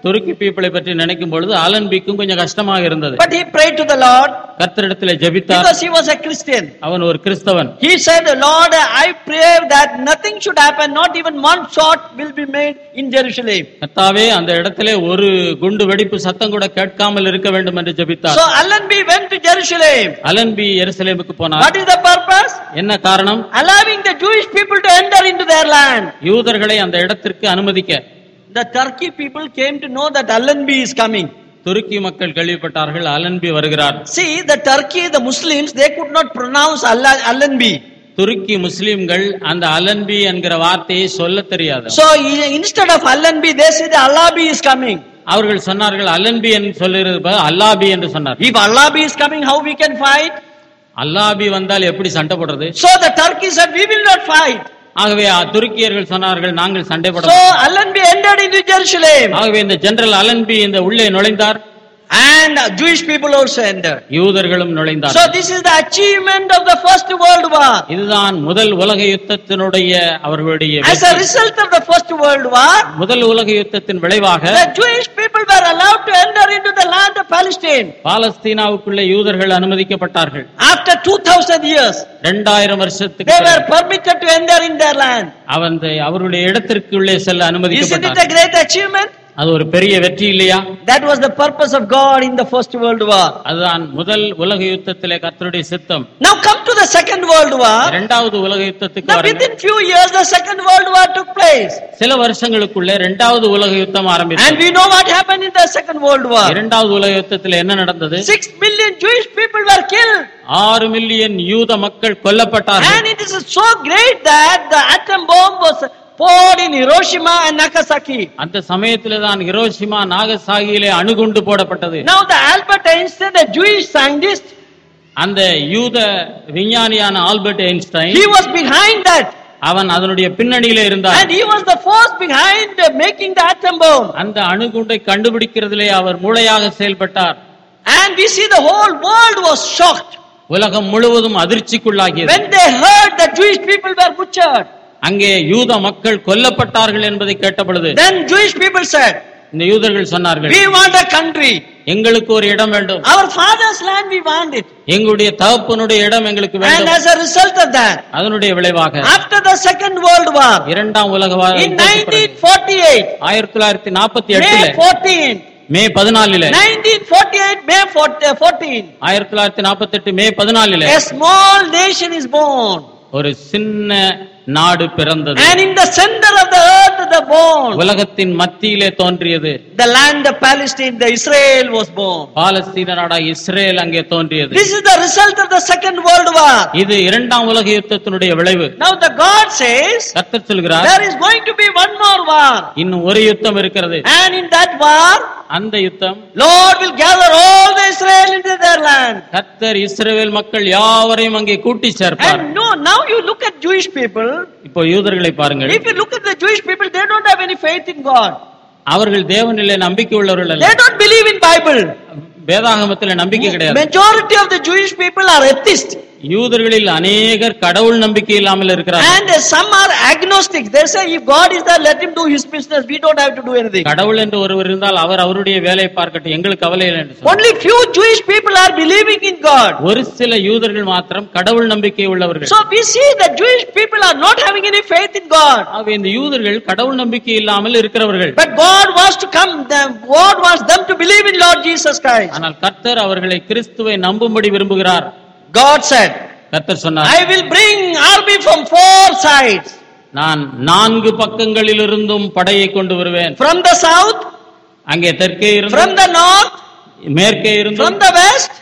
துருக்கி பீப்பிளை பற்றி நினைக்கும் பொழுது அலன்பிக்கும் கொஞ்சம் கஷ்டமாக இருந்தது But he prayed to the Lord கர்த்தரிடத்திலே ஜெபித்தார் because he was a Christian. அவன் ஒரு கிறிஸ்தவன் He said, Lord, I pray that nothing should happen, not even one shot will be made in Jerusalem. கர்த்தாவே அந்த இடத்திலே ஒரு குண்டு வெடிப்பு சத்தம் கூட கேட்காமல் இருக்க வேண்டும் என்று ஜெபித்தார் So Allenby went to Jerusalem. அலன்பி எருசலேமுக்கு போனார் What is the purpose? என்ன காரணம் Allowing the Jewish people to enter into their land. யூதர்களை அந்த இடத்திற்கு அனுமதிக்க The Turkey people came to know that Allenby is coming. துருக்கி மக்கள் கேள்விப்பட்டார்கள் அலன்பி வருகிறார் See, the Turkey, the Muslims, they could not pronounce Allah- Allenby. துருக்கி முஸ்லிம்கள் அந்த அலன்பி என்கிற வார்த்தையை சொல்ல தெரியாது So i- instead of Allenby, they say the Allabi is coming. அவர்கள் சொன்னார்கள் அல்லன்பி என்று சொல்லுகிறது பதில் அல்லாபி என்று சொன்னார் If Allabi is coming, how we can fight? அல்லாபி வந்தால் எப்படி சண்டை போடுறது So the Turkey said, we will not fight. ஆகவே அ- துருக்கியர்கள் சொன்னார்கள் நாங்கள் சண்டை போட So மாட்டோம். Allenby entered into Jerusalem. ஆகவே இந்த ஜெனரல் அலன்பி இந்த உள்ளே நுழைந்தார் And Jewish people also entered. யூதர்களும் நுழைந்தார் So this is the achievement of the first world war. இதுதான் முதல் உலக யுத்தத்தினுடைய அவர்களுடைய As a வெற்றி. result of the first world war, முதல் உலக யுத்தத்தின் விளைவாக the Jewish people were allowed to enter into the land of Palestine. பாலஸ்தீனாவுக்குள்ளே யூதர்கள் அனுமதிக்கப்பட்டார்கள் After 2000 years, இரண்டாயிரம் வருஷத்துக்கு they were பிறகு permitted to enter in their land. அவன் அவருடைய இடத்திற்குள்ளே செல்ல Isn't it a அனுமதிக்கப்பட்டார் great achievement? அது ஒரு பெரிய வெற்றி இல்லையா That was the purpose of God in the first world war. அதுதான் முதல் உலக யுத்தத்திலே கர்த்தருடைய சித்தம் Now come to the second world war. இரண்டாவது உலக யுத்தத்துக்கு Now வாருங்கள். within few years, the second world war took place. சில வருஷங்களுக்குள்ளே இரண்டாவது உலக யுத்தம் And ஆரம்பித்தது we know what happened in the second world war. இரண்டாவது உலக யுத்தத்தில் என்ன நடந்தது Six million Jewish people were killed. ஆறு மில்லியன் யூத மக்கள் கொல்லப்பட்டார்கள் And it is so great that the atom bomb was poured in Hiroshima and Nagasaki. அந்த சமயத்திலே தான் ஹிரோஷிமா நாகசாகியிலே அணுகுண்டு போடப்பட்டது Now the Albert Einstein, a Jewish scientist, அந்த யூத விஞ்ஞானியான Albert Einstein he was behind that. அவன் அதனுடைய பின்னணியிலே இருந்தார் And he was the force behind uh, making the atom bomb. அந்த அணுகுண்டை கண்டுபிடிக்கிறதிலே அவர் மூளையாக செயல்பட்டார் And we see the whole world was shocked உலகம் முழுவதும் அதிர்ச்சிக்குள்ளாகியது when they heard that Jewish people were butchered. அங்கே யூத மக்கள் கொல்லப்பட்டார்கள் என்பதை கேட்ட பொழுது Then Jewish people said, இந்த யூதர்கள் சொன்னார்கள் we want a country. எங்களுக்கு ஒரு இடம் வேண்டும் Our father's land, we want it. எங்களுடைய தகப்பனுடைய இடம் எங்களுக்கு And வேண்டும் as a result of that, அதனுடைய விளைவாக after the second world war, இரண்டாம் உலக வா- in யுத்தத்துக்கு பிறகு 1948, ஆயிரத்தி தொள்ளாயிரத்தி நாற்பத்தி May எட்டுல 14, மே பதினாலில 1948, May 14, 14, ஆயிரத்தி தொள்ளாயிரத்தி நாற்பத்தி எட்டு மே பதினாலில a small nation is born. ஒரு சின்ன நாடு பிறந்தது And in the center of the earth, the bone, உலகத்தின் மத்தியிலே தோன்றியது the land of Palestine, the Israel was born. பாலஸ்தீன நாடா இஸ்ரேல் அங்கே தோன்றியது This is the result of the second world war. இது இரண்டாம் உலக யுத்தத்தினுடைய விளைவு Now the God says, கர்த்தர் சொல்கிறார் there is going to be one more war. இன்னும் ஒரு யுத்தம் இருக்கிறது And in that war, அந்த யுத்தம் Lord will gather all the Israel into their land. கர்த்தர் இஸ்ரவேல் மக்கள் யாவரையும் அங்கே கூட்டி சேர்ப்பார் And no, now you look at Jewish people. இப்போ யூதர்களை பாருங்கள் If you look at the Jewish people, they don't have any faith in God. அவர்கள் தேவனிலே நம்பிக்கை உள்ளவர்கள் அல்ல They don't believe in Bible. வேதாகமத்திலே நம்பிக்கை கிடையாது Majority of the Jewish people are atheists. யூதர்களில் அநேகர் கடவுள் நம்பிக்கை இல்லாமல் இருக்கிறார்கள் And some are agnostics. They say if God is there, let him do his business. We don't have to do anything. கடவுள் என்று ஒருவர் இருந்தால் அவர் அவருடைய வேலையை பார்க்கட்டும் எங்களுக்கு கவலை இல்லை என்று சொன்னார். Only few Jewish people are believing in God. ஒரு சில யூதர்கள் மாத்திரம் கடவுள் நம்பிக்கை உள்ளவர்கள் So we see that Jewish people are not having any faith in God. ஆகவே இந்த யூதர்கள் கடவுள் நம்பிக்கை இல்லாமல் இருக்கிறவர்கள் But God wants to come, them, God wants them to believe in Lord Jesus Christ. ஆனால் கர்த்தர் அவர்களை கிறிஸ்துவை நம்பும்படி விரும்புகிறார் God said, கர்த்தர் சொன்னார் I will bring army from four sides. நான் நான்கு பக்கங்களிலிருந்தும் படையை கொண்டு வருவேன் From the south, அங்கே தெற்கே இருந்து from the north, மேற்கே இருந்து from the west,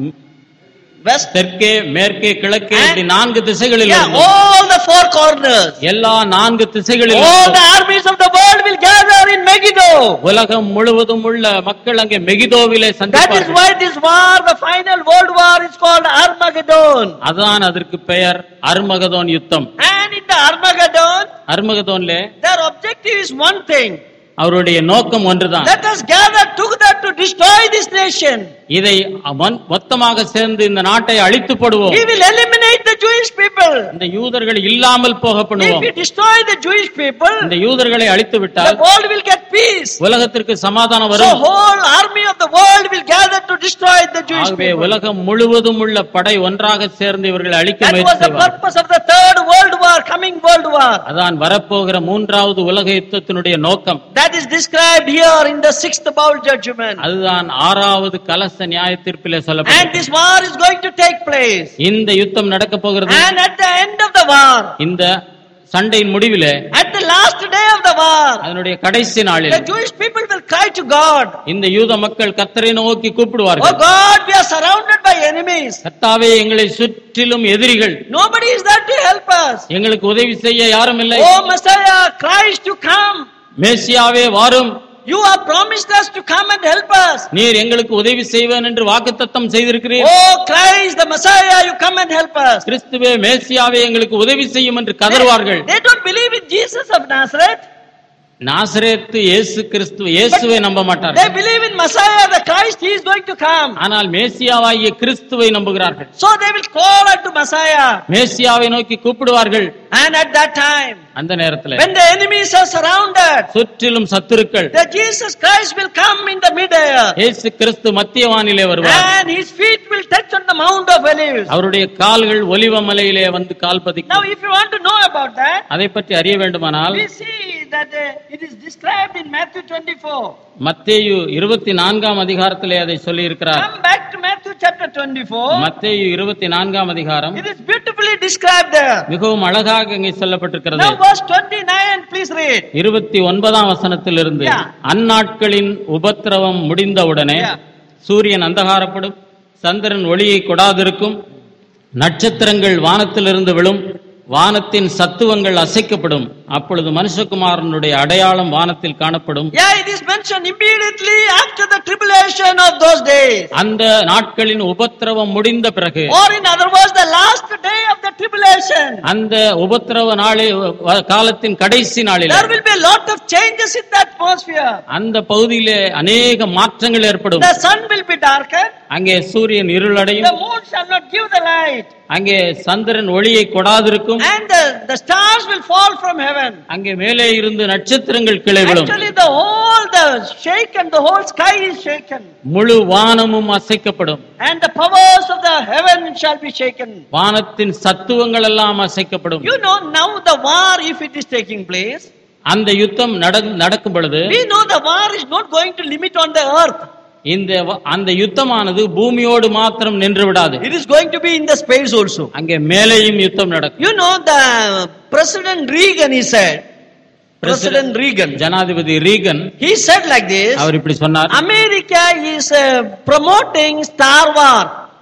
west, தெற்கே மேற்கே கிழக்கே இப்படி நான்கு திசைகளில் yeah, இருந்தும் all the four corners. எல்லா நான்கு திசைகளில் All இருந்தும் the armies of the world will gather in Megiddo. உலகம் முழுவதும் உள்ள மக்கள் அங்கே மெகிதோவிலே That is சந்திப்பார்கள் why this war, the final world war, is called Armageddon. அதான் அதற்கு பெயர் அர்மகதோன் யுத்தம் And in the Armageddon, அர்மகதோன்ல their objective is one thing. அவருடைய நோக்கம் ஒன்றுதான் Let us gather together to destroy this nation. இதை மொ- மொத்தமாக சேர்ந்து இந்த நாட்டை அழித்து போடுவோம் We will eliminate the Jewish people. இந்த யூதர்கள் இல்லாமல் போக If பண்ணுவோம் we destroy the Jewish people, இந்த யூதர்களை அழித்து the விட்டால் world will get peace. உலகத்திற்கு சமாதானம் So வரும் whole army of the world will gather to destroy the Jewish ஆகவே people. உலகம் முழுவதும் உள்ள படை ஒன்றாக சேர்ந்து இவர்கள் அழிக்க That முயற்சி was the செய்வார் purpose of the third world war, coming world war. அதான் வரப்போகிற மூன்றாவது உலக யுத்தத்தினுடைய நோக்கம் That is described here in the sixth bowl judgment. அதுதான் ஆறாவது கலச நியாய தீர்ப்பிலே And சொல்லப்பட்டது this war is going to take place. இந்த யுத்தம் நடக்க போகிறது And at the end of the war, இந்த சண்டையின் முடிவிலே at the last day of the war, அதனுடைய கடைசி நாளில் the Jewish people will cry to God, இந்த யூத மக்கள் கத்தரை நோக்கி Oh கூப்பிடுவார்கள் God, we are surrounded by enemies. கத்தாவே எங்களை சுற்றிலும் எதிரிகள் Nobody is there to help us. எங்களுக்கு உதவி செய்ய யாரும் இல்லை Oh Messiah, Christ, you come. மேசியாவே வாரும் You have promised us to come and help us. நீர் எங்களுக்கு உதவி செய்வேன் என்று வாக்குத்தத்தம் செய்திருக்கிறீர் Oh Christ, the Messiah, you come and help us. கிறிஸ்துவே மேசியாவே எங்களுக்கு உதவி செய்யும் என்று கதறுவார்கள் They don't believe in Jesus of Nazareth. நாசரேத்து இயேசு கிறிஸ்து இயேசுவை நம்ப They மாட்டார்கள் believe in Messiah, the Christ, he is going to come. ஆனால் மேசியாவாகிய கிறிஸ்துவை நம்புகிறார்கள் So they will call unto Messiah. மேசியாவை நோக்கி கூப்பிடுவார்கள் And at that time, அந்த நேரத்தில் when the enemies are surrounded, சுற்றிலும் சத்துருக்கள் the Jesus Christ will come in the midair. இயேசு கிறிஸ்து மத்திய வானிலே வருவார் And his feet will touch on the Mount of Olives. அவருடைய கால்கள் ஒலிவ மலையிலே வந்து கால் பதிக்கும் Now, if you want to know about that, அதை பற்றி அறிய வேண்டுமானால் we see that uh, it is described in Matthew 24. மத்தேயு இருபத்தி நான்காம் அதிகாரத்திலே அதை சொல்லி இருக்கிறார் Come back to Matthew chapter 24. மத்தேயு இருபத்தி நான்காம் அதிகாரம் It is beautifully described there. மிகவும் அழகாக இங்கே சொல்லப்பட்டிருக்கிறது Now, verse 29, please read. இருபத்தி ஒன்பதாம் வசனத்திலிருந்து Yeah. அந்நாட்களின் உபத்திரவம் முடிந்தவுடனே Yeah. சூரியன் அந்தகாரப்படும் சந்திரன் ஒளியை கொடாதிருக்கும் நட்சத்திரங்கள் வானத்திலிருந்து விழும் வானத்தின் சத்துவங்கள் அசைக்கப்படும் அப்பொழுது மனுஷகுமாரனுடைய அடையாளம் வானத்தில் காணப்படும் Yeah, it is mentioned immediately after the tribulation of those days. அந்த நாட்களின் உபத்திரவம் முடிந்த பிறகு Or in other words, the last day of the tribulation. அந்த உபத்திரவ நாளை காலத்தின் கடைசி நாளில் There will be a lot of changes in the atmosphere. அந்த பகுதியிலே அநேக மாற்றங்கள் ஏற்படும் The sun will be darker. அங்கே சூரியன் The இருளடையும் moon shall not give the light. அங்கே சந்திரன் ஒளியை கொடாதிருக்கும் And the, the stars will fall from heaven. அங்கே மேலே இருந்து நட்சத்திரங்கள் கிளை விழும் Actually, the whole, the shaken, the whole sky is shaken. முழு வானமும் அசைக்கப்படும் And the powers of the heaven shall be shaken. வானத்தின் சத்துவங்கள் எல்லாம் அசைக்கப்படும் You know, now the war, if it is taking place, அந்த யுத்தம் நட- நடக்கும் பொழுது we know the war is not going to limit on the earth. இந்த வ- அந்த யுத்தமானது பூமியோடு மாத்திரம் நின்று விடாது It is going to be in the space also. அங்கே மேலேயும் யுத்தம் நடக்கும் You know, the President Reagan, he said, President Reagan, ஜனாதிபதி Reagan he said like this, அவர் இப்படி சொன்னார் America is uh, promoting Star War.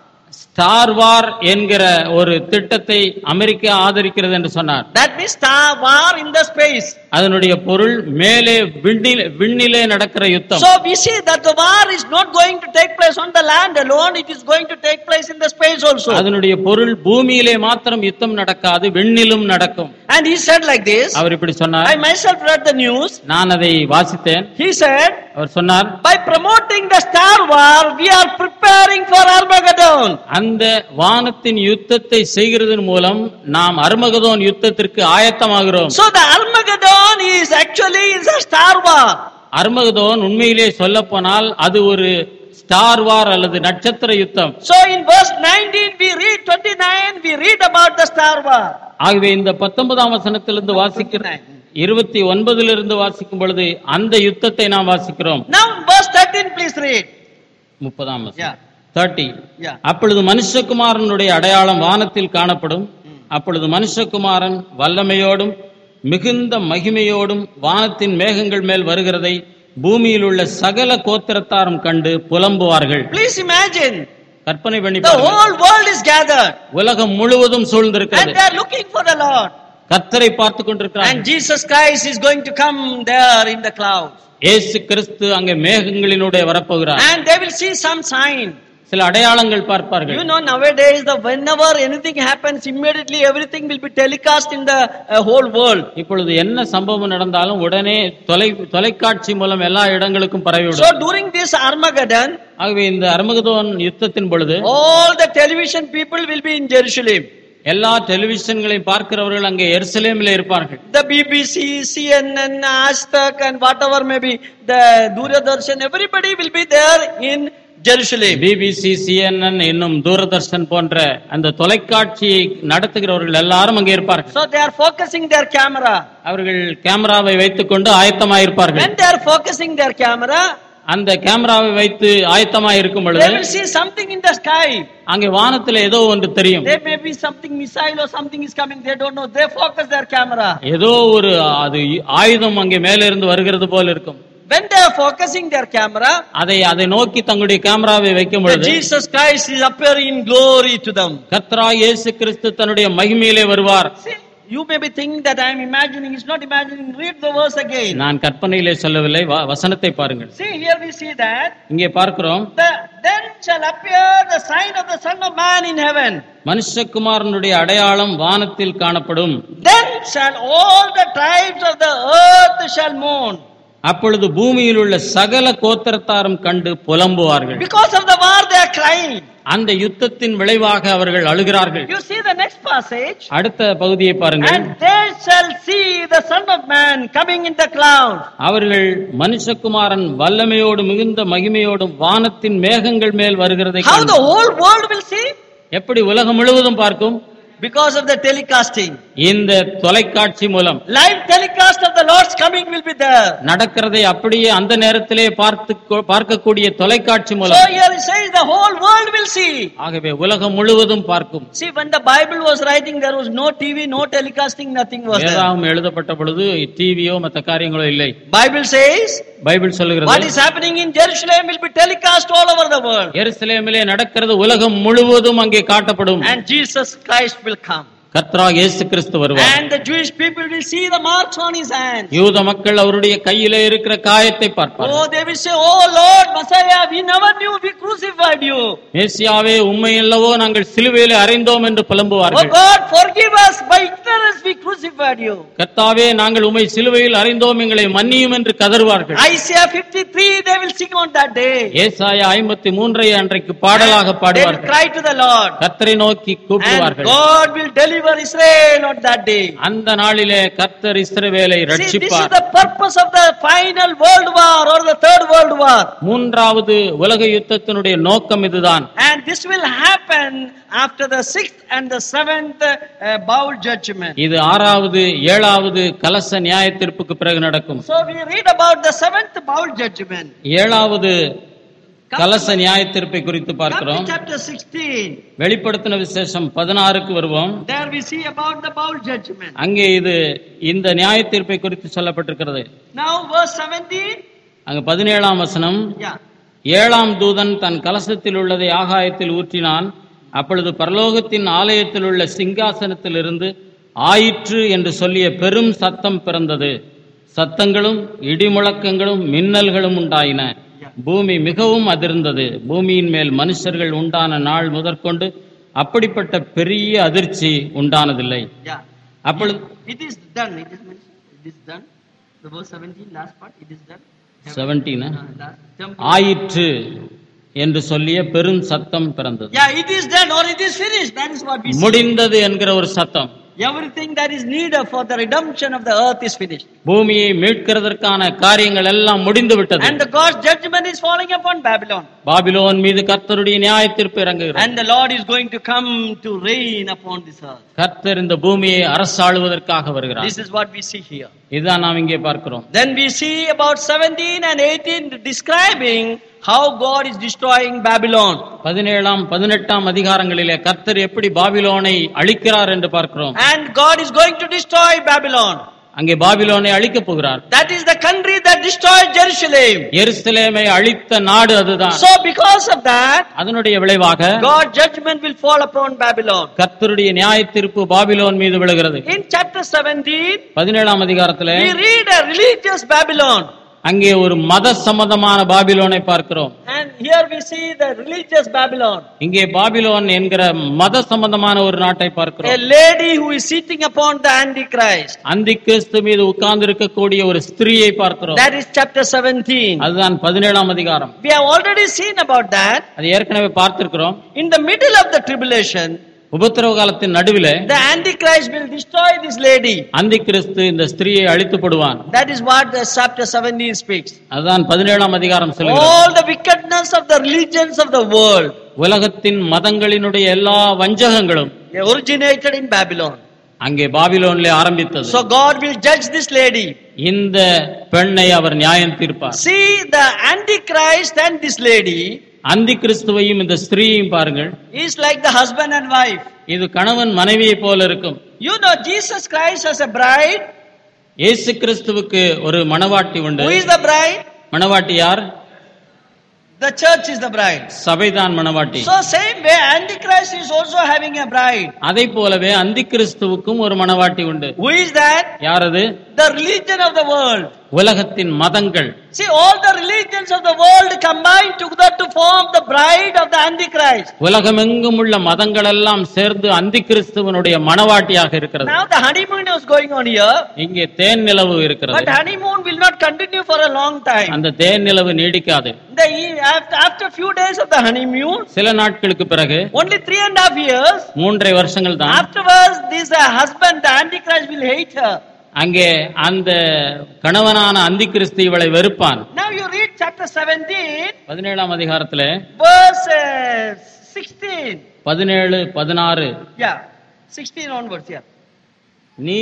Star War என்கிற ஒரு திட்டத்தை அமெரிக்கா ஆதரிக்கிறது என்று சொன்னார் That means Star War in the space. அதனுடைய பொருள் மேலே விண்ணில் விண்ணிலே நடக்கிற யுத்தம் So we see that the war is not going to take place on the land alone, it is going to take place in the space also. அதனுடைய பொருள் பூமியிலே மாத்திரம் யுத்தம் நடக்காது விண்ணிலும் நடக்கும் And he said like this, அவர் இப்படி சொன்னார் I myself read the news. நான் அதை வாசித்தேன் He said, அவர் சொன்னார் by promoting the Star War, we are preparing for Armageddon. அந்த வானத்தின் யுத்தத்தை செய்கிறதன் மூலம் நாம் அருமகதோன் யுத்தத்திற்கு ஆயத்தமாகிறோம் So the Armageddon is actually is a Star War. Armageddon உண்மையிலே சொல்ல போனால் அது ஒரு ஸ்டார் வார் அல்லது நட்சத்திர யுத்தம் So in verse 19 we read 29 we read about the Star War. ஆகவே இந்த பத்தொன்பதாம் வசனத்திலிருந்து வாசிக்கிற இருபத்தி ஒன்பதிலிருந்து வாசிக்கும் பொழுது அந்த யுத்தத்தை நாம் வாசிக்கிறோம் Now in verse 13 please read. முப்பதாம் Yeah. வசனம் தேர்ட்டி Yeah. அப்பொழுது மனுஷகுமாரனுடைய அடையாளம் வானத்தில் காணப்படும் அப்பொழுது மனுஷகுமாரன் வல்லமையோடும் மிகுந்த மகிமையோடும் வானத்தின் மேகங்கள் மேல் வருகிறதை பூமியில் உள்ள சகல கோத்திரத்தாரும் கண்டு புலம்புவார்கள் Please imagine கற்பனை பண்ணி the பாருங்கள். whole world is gathered உலகம் முழுவதும் and சூழ்ந்திருக்கிறது they are looking for the Lord. கர்த்தரை பார்த்து கொண்டிருக்கிறார்கள் And Jesus Christ is going to come there in the clouds. இயேசு கிறிஸ்து அங்கே மேகங்களினுடைய வரப்போகிறார் And they will see some sign. சில அடையாளங்கள் பார்ப்பார்கள் You know, nowadays, the whenever anything happens, immediately everything will be telecast in the uh, whole world. இப்பொழுது என்ன சம்பவம் நடந்தாலும் உடனே தொலை தொலைக்காட்சி மூலம் எல்லா இடங்களுக்கும் So பரவிவிடும் during this Armageddon, ஆகவே இந்த அர்மகதோன் யுத்தத்தின் பொழுது all the television people will be in Jerusalem. எல்லா டெலிவிஷன்களையும் பார்க்கிறவர்கள் அங்கே எருசலேமில் இருப்பார்கள் The BBC, CNN, Ashtak, and whatever may be, the Doordarshan, everybody will be there in Jerusalem. BBC CNN இன்னும் தூரதர்ஷன் போன்ற அந்த தொலைக்காட்சியை நடத்துகிறவர்கள் எல்லாரும் அங்கே இருப்பார்கள் So they are focusing their camera. அவர்கள் கேமராவை வைத்துக்கொண்டு ஆயத்தமாயிருப்பார்கள் When they are focusing their camera, அந்த கேமராவை வைத்து ஆயத்தமாக இருக்கும் they பொழுது will see something in the sky. அங்கே வானத்துல ஏதோ ஒன்று தெரியும் There may be something missile or something is coming. They don't know. They focus their camera. ஏதோ ஒரு அது ஆயுதம் அங்கே மேல இருந்து வருகிறது போல இருக்கும் When they are focusing their camera, அதை அதை நோக்கி தங்களுடைய கேமராவை வைக்கும் the பொழுது Jesus Christ is appearing in glory to them. கத்ரா இயேசு கிறிஸ்து தன்னுடைய மகிமையிலே வருவார் See, you may be thinking that I am imagining. It's not imagining. Read the verse again. நான் கற்பனையிலே சொல்லவில்லை வ- வசனத்தை பாருங்கள் See, here we see that. இங்கே பார்க்கிறோம் The, then shall appear the sign of the Son of Man in heaven. மனுஷகுமாரனுடைய அடையாளம் வானத்தில் காணப்படும் Then shall all the tribes of the earth shall mourn. அப்பொழுது பூமியில் உள்ள சகல கோத்திரத்தாரும் கண்டு புலம்புவார்கள் Because of the war, they are crying. அந்த யுத்தத்தின் விளைவாக அவர்கள் அழுகிறார்கள் You see the next passage. அடுத்த பகுதியை பாருங்கள் And they shall see the Son of Man coming in the clouds. அவர்கள் மனுஷகுமாரன் வல்லமையோடும் மிகுந்த மகிமையோடும் வானத்தின் மேகங்கள் மேல் வருகிறதை How காண்பார்கள். the whole world will see? எப்படி உலகம் முழுவதும் பார்க்கும் Because of the telecasting. இந்த தொலைக்காட்சி மூலம் Live telecast of the Lord's coming will be there. நடக்கிறதை அப்படியே அந்த நேரத்திலே பார்த்து கொ- பார்க்கக்கூடிய தொலைக்காட்சி So மூலம் here it says the whole world will see. ஆகவே உலகம் முழுவதும் பார்க்கும் See, when the Bible was writing, there was no TV, no telecasting, nothing was there. வேதாகம் எழுதப்பட்ட பொழுது டிவியோ மற்ற காரியங்களோ இல்லை Bible says, பைபிள் what சொல்லுகிறது is happening in Jerusalem will be telecast all over the world. எருசலேமிலே நடக்கிறது உலகம் முழுவதும் அங்கே காட்டப்படும் And Jesus Christ will come. கர்த்தரா இயேசு கிறிஸ்து வருவார் And the Jewish people will see the marks on his hands. யூத மக்கள் அவருடைய கையிலே இருக்கிற காயத்தை பார்ப்பார்கள் Oh, they will say, Oh Lord, Messiah, we never knew we crucified you. மேசியாவே உண்மை அல்லவோ நாங்கள் சிலுவையிலே அறைந்தோம் என்று Oh புலம்புவார்கள் God, forgive us. By ignorance we crucified you. கர்த்தாவே நாங்கள் உம்மை சிலுவையில் அறிந்தோம் எங்களை மன்னியும் என்று கதறுவார்கள் Isaiah 53, they will sing on that day. ஏசாயா ஐம்பத்தி மூன்றை அன்றைக்கு பாடலாக They will பாடுவார்கள் cry to the Lord. கர்த்தரை நோக்கி And கூப்பிடுவார்கள் God will deliver Israel on that day. அந்த நாளிலே கர்த்தர் இஸ்ரவேலை See, this is ரட்சிப்பார் the purpose of the final world war or the third world war. மூன்றாவது உலக யுத்தத்தினுடைய நோக்கம் இதுதான் And this will happen after the sixth and the seventh uh, bowl judgment. இது ஆறாவது ஏழாவது கலச நியாய தீர்ப்புக்கு பிறகு நடக்கும் So we read about the seventh bowl judgment. ஏழாவது Come கலச to- நியாய தீர்ப்பை குறித்து Come to பார்க்கிறோம் chapter 16. வெளிப்படுத்தின விசேஷம் பதினாறுக்கு வருவோம் There we see about the bowl judgment. அங்கே இது இந்த நியாய தீர்ப்பை குறித்து சொல்லப்பட்டிருக்கிறது Now verse 17. அங்க பதினேழாம் வசனம் Yeah. ஏழாம் தூதன் தன் கலசத்தில் உள்ளதை ஆகாயத்தில் ஊற்றினான் அப்பொழுது பரலோகத்தின் ஆலயத்தில் உள்ள சிங்காசனத்திலிருந்து ஆயிற்று என்று சொல்லிய பெரும் சத்தம் பிறந்தது சத்தங்களும் இடிமுழக்கங்களும் மின்னல்களும் உண்டாயின பூமி மிகவும் அதிர்ந்தது பூமியின் மேல் மனுஷர்கள் உண்டான நாள் முதற்கொண்டு அப்படிப்பட்ட பெரிய அதிர்ச்சி உண்டானதில்லை Yeah. அப்பொழுது It is done. It is mentioned. It is done. The verse 17, last part, it is done. Seventeen Uh, last, jump. ஆயிற்று என்று சொல்லிய பெரும் சத்தம் பிறந்தது Yeah, it is done or it is finished. That is what we see. முடிந்தது என்கிற ஒரு சத்தம் Everything that is needed for the redemption of the earth is finished. பூமியை மீட்கிறதற்கான காரியங்கள் எல்லாம் முடிந்து விட்டது And the God's judgment is falling upon Babylon. Babylon மீது கர்த்தருடைய நியாய தீர்ப்பு இறங்குகிறது And the Lord is going to come to reign upon this earth. கர்த்தர் இந்த பூமியை அரசாளுவதற்காக வருகிறார் This is what we see here. இதுதான் நாம் இங்கே பார்க்கிறோம் Then we see about 17 and 18 describing how God is destroying Babylon. பதினேழாம் பதினெட்டாம் அதிகாரங்களிலே கர்த்தர் எப்படி பாபிலோனை அழிக்கிறார் என்று பார்க்கிறோம் And God is going to destroy Babylon. அங்கே பாபிலோனை அழிக்கப் போகிறார் That is the country that destroyed Jerusalem. எருசலேமை அழித்த நாடு அதுதான் So because of that, அதனுடைய விளைவாக God's judgment will fall upon Babylon. கர்த்தருடைய நியாய தீர்ப்பு பாபிலோன் மீது விழுகிறது In chapter 17, பதினேழாம் அதிகாரத்திலே we read a religious Babylon. அங்கே ஒரு மத சம்பந்தமான பாபிலோனை பார்க்கிறோம் And here we see the religious Babylon. இங்கே பாபிலோன் என்கிற மத சம்பந்தமான ஒரு நாட்டை A பார்க்கிறோம் lady who is sitting upon the Antichrist. அந்தி கிறிஸ்து மீது உட்கார்ந்து இருக்கக்கூடிய ஒரு ஸ்திரீயை பார்க்கிறோம் That is chapter 17. அதுதான் பதினேழாம் அதிகாரம் We have already seen about that. அது ஏற்கனவே பார்த்திருக்கிறோம் In the middle of the tribulation, உபத்திரவ காலத்தின் நடுவிலே the Antichrist will destroy this lady. அந்தி கிறிஸ்து இந்த ஸ்திரியை அழித்து போடுவான் That is what the chapter 17 speaks. அதுதான் பதினேழாம் அதிகாரம் சொல்லுகிறது All the wickedness of the religions of the world உலகத்தின் மதங்களினுடைய எல்லா வஞ்சகங்களும் they originated in Babylon. அங்கே பாபிலோனிலே ஆரம்பித்தது So God will judge this lady. இந்த பெண்ணை அவர் நியாயம் தீர்ப்பார் See the Antichrist and this lady அந்தி கிறிஸ்துவையும் இந்த ஸ்திரீயையும் பாருங்கள் is like the husband and wife. இது கணவன் மனைவியை போல இருக்கும் You know Jesus Christ as a bride. இயேசு கிறிஸ்துவுக்கு ஒரு மணவாட்டி உண்டு Who is the bride? மணவாட்டி யார் The church is the bride. சபைதான் மணவாட்டி So same way Antichrist is also having a bride. அதை போலவே அந்தி கிறிஸ்துவுக்கும் ஒரு மணவாட்டி உண்டு Who is that? யார் அது The religion of the world. உலகத்தின் மதங்கள் See, all the religions of the world combine together to form the bride of the Antichrist. உலகமெங்கும் உள்ள மதங்கள் எல்லாம் சேர்ந்து அந்தி கிறிஸ்துவனுடைய மணவாட்டியாக இருக்கிறது Now the honeymoon was going on here, இங்கே தேன் நிலவு but இருக்கிறது honeymoon will not continue for a long time. அந்த தேன் நிலவு நீடிக்காது The, e- after, after few days of the honeymoon, சில நாட்களுக்கு பிறகு only three and a half years, மூன்றரை வருஷங்கள் தான் afterwards this uh, husband, the Antichrist will hate her. அங்கே அந்த கணவனான அந்தி கிறிஸ்து இவளை வெறுப்பான் Now you read chapter 17, பதினேழாம் அதிகாரத்துல verse uh, 16. பதினேழு பதினாறு Yeah, 16 onwards, yeah. நீ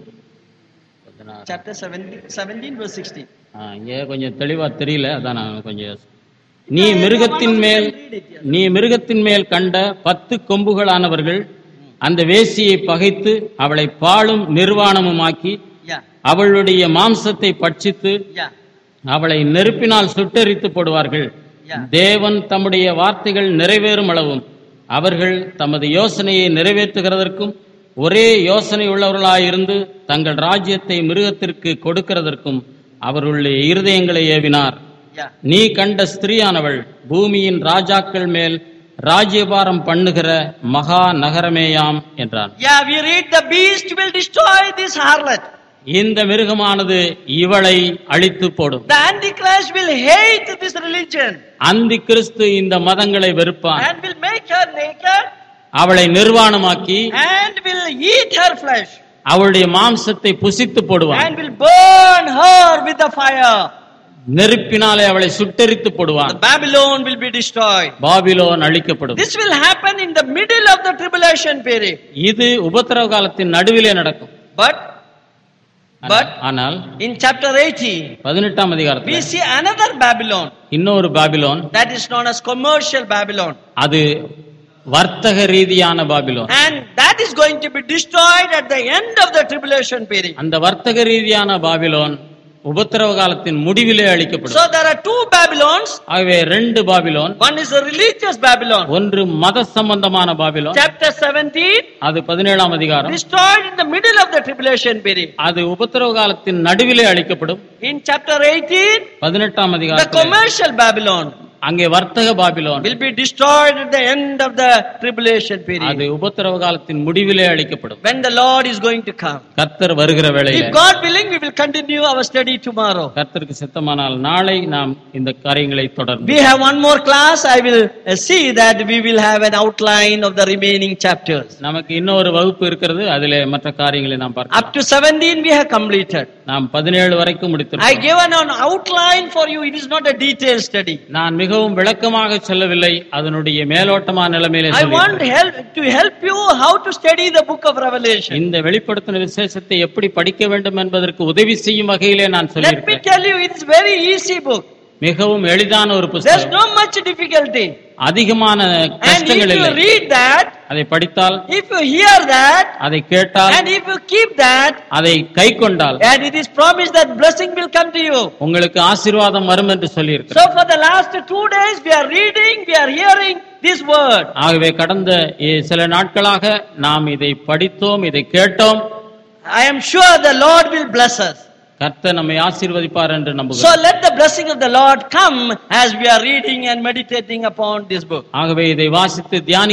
பதினாறு. Chapter 17, 17 verse 16. ஆ, இங்க கொஞ்சம் தெளிவா தெரியல அதான் நான் கொஞ்சம் யோசி- நீ மிருகத்தின் மேல் நீ மிருகத்தின் மேல் கண்ட பத்து கொம்புகளானவர்கள் அந்த வேசியை பகைத்து அவளை பாழும் நிர்வாணமுமாக்கி Yeah, அவளுடைய மாம்சத்தை பட்சித்து yeah, அவளை நெருப்பினால் சுட்டெரித்து போடுவார்கள் Yeah. தேவன் தம்முடைய வார்த்தைகள் நிறைவேறும் அளவும் அவர்கள் தமது யோசனையை நிறைவேற்றுகிறதற்கும் ஒரே யோசனை உள்ளவர்களாயிருந்து தங்கள் ராஜ்யத்தை மிருகத்திற்கு கொடுக்கிறதற்கும் அவர்களுடைய இருதயங்களை ஏவினார் yeah. நீ கண்ட ஸ்திரீயானவள் பூமியின் ராஜாக்கள் மேல் ராஜ்யபாரம் பண்ணுகிற மகா நகரமேயாம் என்றான் Yeah, we read the beast will destroy this harlot. இந்த மிருகமானது இவளை அழித்து போடும் The Antichrist will hate this religion அந்தி கிறிஸ்து இந்த மதங்களை வெறுப்பான் and will make her naked அவளை நிர்வாணமாக்கி and will eat her flesh அவளுடைய மாம்சத்தை புசித்து போடுவான் and will burn her with the fire. நெருப்பினாலே அவளை சுட்டெரித்து The போடுவான் Babylon will be destroyed. Babylon அழிக்கப்படும் This will happen in the middle of the tribulation period. இது உபத்திரவ காலத்தின் நடுவிலே நடக்கும் But But ஆனால் in chapter 18, பதினெட்டாம் we அதிகாரத்தில் see another Babylon இன்னொரு Babylon that is known as commercial Babylon. அது வர்த்தக ரீதியான Babylon And that is going to be destroyed at the end of the tribulation period. அந்த வர்த்தக ரீதியான பாபிலோன் உபத்திரவ காலத்தின் முடிவிலே அழிக்கப்படும் So there are two Babylons. ஆகவே ரெண்டு Babylon One is a religious Babylon. ஒன்று மத சம்பந்தமான பாபிலோன் Chapter 17, அது பதினேழாம் அதிகாரம் destroyed in the middle of the tribulation period. அது உபத்திரவ காலத்தின் நடுவிலே அழிக்கப்படும் In chapter 18, பதினெட்டாம் the அதிகாரம் commercial Babylon அங்கே வர்த்தக Babylon will be destroyed at the end of the tribulation period. அது உபத்திரவ காலத்தின் முடிவிலே அழிக்கப்படும் When the Lord is going to come. கர்த்தர் வருகிற வேளையில If God willing, we will continue our study tomorrow. கர்த்தருக்கு சித்தமானால் நாளை நாம் இந்த காரியங்களை தொடர்ந்து We have one more class. I will uh, see that we will have an outline of the remaining chapters. நமக்கு இன்னொரு வகுப்பு இருக்கிறது அதிலே மற்ற காரியங்களை நாம் பார்க்கலாம் Up to 17 we have completed. நாம் பதினேழு வரைக்கும் I முடித்திருக்கோம் given an outline for you. It is not a detailed study. நான் மிகவும் விளக்கமாக சொல்லவில்லை அதனுடைய மேலோட்டமான நிலைமையிலே I want சொல்லியிருக்கிறேன். help to help you how to study the book of Revelation. இந்த வெளிப்படுத்தின விசேஷத்தை எப்படி படிக்க வேண்டும் என்பதற்கு உதவி செய்யும் வகையிலே நான் Let me சொல்லியிருக்கேன் tell you, it is very easy book. மிகவும் எளிதான ஒரு There's புஸ்தகம் no much difficulty. அதிகமான And if கஷ்டங்கள் you இல்லை read that, அதை படித்தால் if you hear that, அதை கேட்டால் and if you keep that, அதை கை கொண்டால் and it is promised that blessing will come to you. உங்களுக்கு ஆசீர்வாதம் வரும் என்று சொல்லியிருக்கிறார் So for the last two days, we are reading, we are hearing this word. ஆகவே கடந்த இ- சில நாட்களாக நாம் இதை படித்தோம் இதை கேட்டோம் I am sure the Lord will bless us. கர்த்தர் நம்மை ஆசீர்வதிப்பார் என்று So நம்புகிறோம் let the blessing of the Lord come as we are reading and meditating upon this book. ஆகவே இதை வாசித்து தியானி